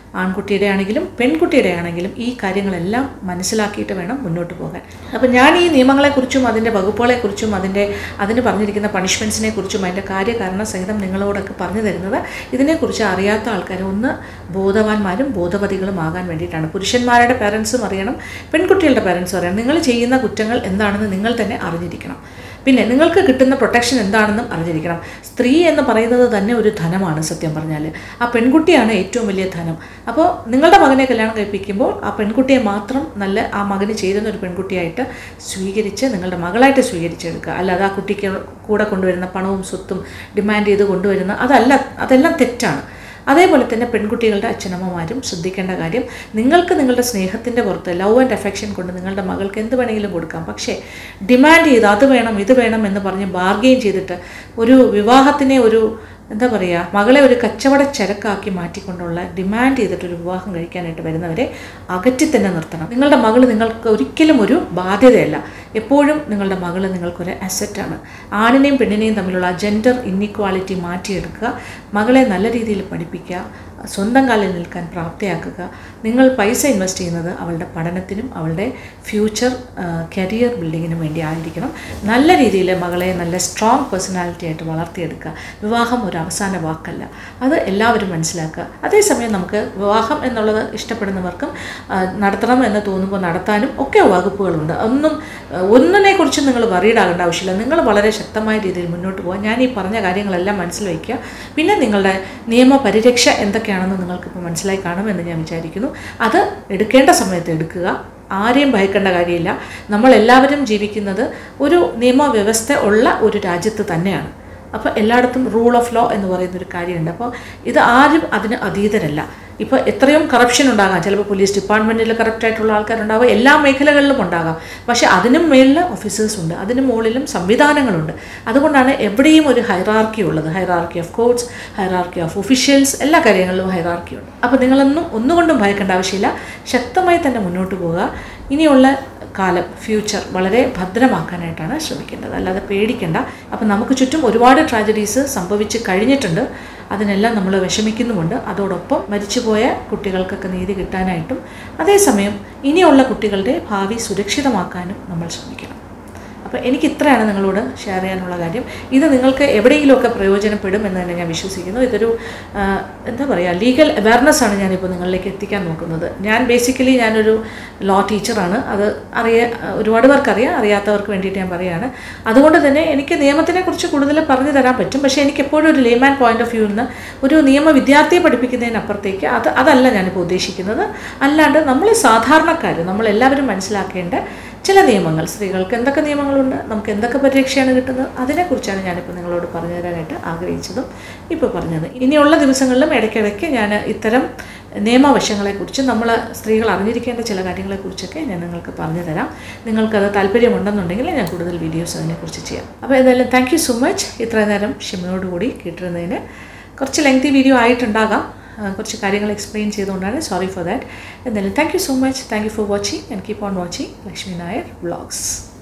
Speaker 1: ആൺകുട്ടിയുടെ ആണെങ്കിലും പെൺകുട്ടിയുടെ ആണെങ്കിലും ഈ കാര്യങ്ങളെല്ലാം മനസ്സിലാക്കിയിട്ട് വേണം മുന്നോട്ട് പോകാൻ അപ്പം ഞാൻ ഈ നിയമങ്ങളെക്കുറിച്ചും അതിൻ്റെ വകുപ്പുകളെക്കുറിച്ചും അതിൻ്റെ അതിന് പറഞ്ഞിരിക്കുന്ന പണിഷ്മെൻറ്റ്സിനെ കുറിച്ചും അതിൻ്റെ കാര്യകാരണ സഹിതം നിങ്ങളോടൊക്കെ പറഞ്ഞു തരുന്നത് ഇതിനെക്കുറിച്ച് അറിയാത്ത ആൾക്കാർ ഒന്ന് ബോധവാന്മാരും ബോധവതികളും ആകാൻ വേണ്ടിയിട്ടാണ് പുരുഷന്മാരുടെ പാരൻസും അറിയണം പെൺകുട്ടികളുടെ പാരൻസും അറിയണം നിങ്ങൾ ചെയ്യുന്ന കുറ്റങ്ങൾ എന്താണെന്ന് നിങ്ങൾ തന്നെ അറിഞ്ഞിരിക്കണം പിന്നെ നിങ്ങൾക്ക് കിട്ടുന്ന പ്രൊട്ടക്ഷൻ എന്താണെന്നും അറിഞ്ഞിരിക്കണം സ്ത്രീ എന്ന് പറയുന്നത് തന്നെ ഒരു ധനമാണ് സത്യം പറഞ്ഞാൽ ആ പെൺകുട്ടിയാണ് ഏറ്റവും വലിയ ധനം അപ്പോൾ നിങ്ങളുടെ മകനെ കല്യാണം കഴിപ്പിക്കുമ്പോൾ ആ പെൺകുട്ടിയെ മാത്രം നല്ല ആ മകന് ചേരുന്ന ഒരു പെൺകുട്ടിയായിട്ട് സ്വീകരിച്ച് നിങ്ങളുടെ മകളായിട്ട് സ്വീകരിച്ചെടുക്കുക അല്ലാതെ ആ കുട്ടിക്ക് കൂടെ കൊണ്ടുവരുന്ന പണവും സ്വത്തും ഡിമാൻഡ് ചെയ്ത് കൊണ്ടുവരുന്ന അതല്ല അതെല്ലാം തെറ്റാണ് അതേപോലെ തന്നെ പെൺകുട്ടികളുടെ അച്ഛനമ്മമാരും ശ്രദ്ധിക്കേണ്ട കാര്യം നിങ്ങൾക്ക് നിങ്ങളുടെ സ്നേഹത്തിൻ്റെ പുറത്ത് ലവ് ആൻഡ് അഫെക്ഷൻ കൊണ്ട് നിങ്ങളുടെ മകൾക്ക് എന്ത് വേണമെങ്കിലും കൊടുക്കാം പക്ഷേ ഡിമാൻഡ് ചെയ്ത് അത് വേണം ഇത് വേണം എന്ന് പറഞ്ഞ് ബാർഗെയിൻ ചെയ്തിട്ട് ഒരു വിവാഹത്തിനെ ഒരു എന്താ പറയുക മകളെ ഒരു കച്ചവട ചരക്കാക്കി മാറ്റിക്കൊണ്ടുള്ള ഡിമാൻഡ് ചെയ്തിട്ടൊരു വിവാഹം കഴിക്കാനായിട്ട് വരുന്നവരെ അകറ്റി തന്നെ നിർത്തണം നിങ്ങളുടെ മകൾ നിങ്ങൾക്ക് ഒരിക്കലും ഒരു ബാധ്യതയല്ല എപ്പോഴും നിങ്ങളുടെ മകൾ നിങ്ങൾക്കൊരു അസറ്റാണ് ആണിനെയും പെണ്ണിനെയും തമ്മിലുള്ള ജെൻഡർ ഇന്നിക്വാളിറ്റി മാറ്റിയെടുക്കുക മകളെ നല്ല രീതിയിൽ പഠിപ്പിക്കുക സ്വന്തം കാലിൽ നിൽക്കാൻ പ്രാപ്തയാക്കുക നിങ്ങൾ പൈസ ഇൻവെസ്റ്റ് ചെയ്യുന്നത് അവളുടെ പഠനത്തിനും അവളുടെ ഫ്യൂച്ചർ കരിയർ ബിൽഡിങ്ങിനും വേണ്ടി ആയിരിക്കണം നല്ല രീതിയിൽ മകളെ നല്ല സ്ട്രോങ് പേഴ്സണാലിറ്റി ആയിട്ട് വളർത്തിയെടുക്കുക വിവാഹം ഒരു അവസാന വാക്കല്ല അത് എല്ലാവരും മനസ്സിലാക്കുക അതേസമയം നമുക്ക് വിവാഹം എന്നുള്ളത് ഇഷ്ടപ്പെടുന്നവർക്കും ആ, നടത്തണം എന്ന് തോന്നുമ്പോൾ നടത്താനും ഒക്കെ വകുപ്പുകളുണ്ട് ഒന്നും ആ, ഒന്നിനെക്കുറിച്ചും നിങ്ങൾ വറീഡാകേണ്ട ആവശ്യമില്ല നിങ്ങൾ വളരെ ശക്തമായ രീതിയിൽ മുന്നോട്ട് പോകാൻ ഞാൻ ഈ പറഞ്ഞ കാര്യങ്ങളെല്ലാം മനസ്സിൽ വയ്ക്കുക പിന്നെ നിങ്ങളുടെ നിയമ പരിരക്ഷ എന്തൊക്കെയാണെന്ന് നിങ്ങൾക്കിപ്പോൾ മനസ്സിലായി കാണുമെന്ന് ഞാൻ വിചാരിക്കുന്നു അത് എടുക്കേണ്ട സമയത്ത് എടുക്കുക ആരെയും ഭയക്കേണ്ട കാര്യമില്ല നമ്മളെല്ലാവരും ജീവിക്കുന്നത് ഒരു നിയമവ്യവസ്ഥ ഉള്ള ഒരു രാജ്യത്ത് തന്നെയാണ് അപ്പോൾ എല്ലായിടത്തും റൂൾ ഓഫ് ലോ എന്ന് പറയുന്ന ഒരു കാര്യമുണ്ട് അപ്പോൾ ഇത് ആരും അതിന് അതീതരല്ല ഇപ്പോൾ എത്രയും കറപ്ഷൻ ഉണ്ടാകാം ചിലപ്പോൾ പോലീസ് ഡിപ്പാർട്ട്മെൻറ്റിൽ കറക്റ്റായിട്ടുള്ള ആൾക്കാരുണ്ടാവും എല്ലാ മേഖലകളിലും ഉണ്ടാകാം പക്ഷേ അതിനും മേളിൽ ഓഫീസേഴ്സ് ഉണ്ട് അതിന് മുകളിലും സംവിധാനങ്ങളുണ്ട് അതുകൊണ്ടാണ് എവിടെയും ഒരു ഹൈറാർക്കി ഉള്ളത് hierarchy of courts hierarchy of officials എല്ലാ കാര്യങ്ങളിലും ഹൈറാർക്കി ഉണ്ട് അപ്പോൾ നിങ്ങളൊന്നും ഒന്നുകൊണ്ടും ഭയക്കേണ്ട ആവശ്യമില്ല ശക്തമായി തന്നെ മുന്നോട്ട് പോവുക ഇനിയുള്ള കാലം ഫ്യൂച്ചർ വളരെ ഭദ്രമാക്കാനായിട്ടാണ് ശ്രമിക്കേണ്ടത് അല്ലാതെ പേടിക്കേണ്ട അപ്പം നമുക്ക് ചുറ്റും ഒരുപാട് ട്രാജഡീസ് സംഭവിച്ച് കഴിഞ്ഞിട്ടുണ്ട് അതിനെല്ലാം നമ്മൾ വിഷമിക്കുന്നുമുണ്ട് അതോടൊപ്പം മരിച്ചുപോയ കുട്ടികൾക്കൊക്കെ നീതി കിട്ടാനായിട്ടും അതേസമയം ഇനിയുള്ള കുട്ടികളുടെ ഭാവി സുരക്ഷിതമാക്കാനും നമ്മൾ ശ്രമിക്കണം അപ്പോൾ എനിക്ക് ഇത്രയാണ് നിങ്ങളോട് ഷെയർ ചെയ്യാനുള്ള കാര്യം ഇത് നിങ്ങൾക്ക് എവിടെയെങ്കിലുമൊക്കെ പ്രയോജനപ്പെടും എന്ന് തന്നെ ഞാൻ വിശ്വസിക്കുന്നു ഇതൊരു ആ, എന്താ പറയുക ലീഗൽ അവയർനെസ് ആണ് ഞാനിപ്പോൾ നിങ്ങളിലേക്ക് എത്തിക്കാൻ നോക്കുന്നത് ഞാൻ ബേസിക്കലി ഞാനൊരു ലോ ടീച്ചറാണ് അത് അറിയ ഒരുപാട് പേർക്ക് അറിയാം അറിയാത്തവർക്ക് വേണ്ടിയിട്ട് ഞാൻ പറയുകയാണ് അതുകൊണ്ട് തന്നെ എനിക്ക് നിയമത്തിനെ കുറിച്ച് കൂടുതൽ പറഞ്ഞു തരാൻ പറ്റും പക്ഷേ എനിക്ക് എപ്പോഴും ഒരു ലേമാൻ പോയിന്റ് ഓഫ് വ്യൂവിൽ നിന്ന് ഒരു നിയമ വിദ്യാർത്ഥിയെ പഠിപ്പിക്കുന്നതിനപ്പുറത്തേക്ക് അത് അതല്ല ഞാനിപ്പോൾ ഉദ്ദേശിക്കുന്നത് അല്ലാണ്ട് നമ്മൾ സാധാരണക്കാർ നമ്മളെല്ലാവരും മനസ്സിലാക്കേണ്ട ചില നിയമങ്ങൾ സ്ത്രീകൾക്ക് എന്തൊക്കെ നിയമങ്ങളുണ്ട് നമുക്ക് എന്തൊക്കെ പരിരക്ഷയാണ് കിട്ടുന്നത് അതിനെക്കുറിച്ചാണ് ഞാനിപ്പോൾ നിങ്ങളോട് പറഞ്ഞു തരാനായിട്ട് ആഗ്രഹിച്ചതും ഇപ്പോൾ പറഞ്ഞത് ഇനിയുള്ള ദിവസങ്ങളിലും ഇടയ്ക്കിടയ്ക്ക് ഞാൻ ഇത്തരം നിയമവശങ്ങളെക്കുറിച്ച് നമ്മൾ സ്ത്രീകൾ അറിഞ്ഞിരിക്കേണ്ട ചില കാര്യങ്ങളെക്കുറിച്ചൊക്കെ ഞാൻ നിങ്ങൾക്ക് പറഞ്ഞു തരാം നിങ്ങൾക്കത് താല്പര്യമുണ്ടെന്നുണ്ടെങ്കിൽ ഞാൻ കൂടുതൽ വീഡിയോസ് അതിനെക്കുറിച്ച് ചെയ്യാം അപ്പോൾ എന്തായാലും താങ്ക് യു സോ മച്ച് ഇത്രയും നേരം ക്ഷമയോടുകൂടി കേട്ടിരുന്നതിന് കുറച്ച് ലെങ്തി വീഡിയോ ആയിട്ടുണ്ടാകാം ആ, കുറച്ച് കാര്യങ്ങൾ എക്സ്പ്ലെയിൻ ചെയ്തുകൊണ്ടാണ് സോറി ഫോർ ദാറ്റ് എന്തായാലും thank you so much thank you for watching and keep on watching Lakshmi Nair vlogs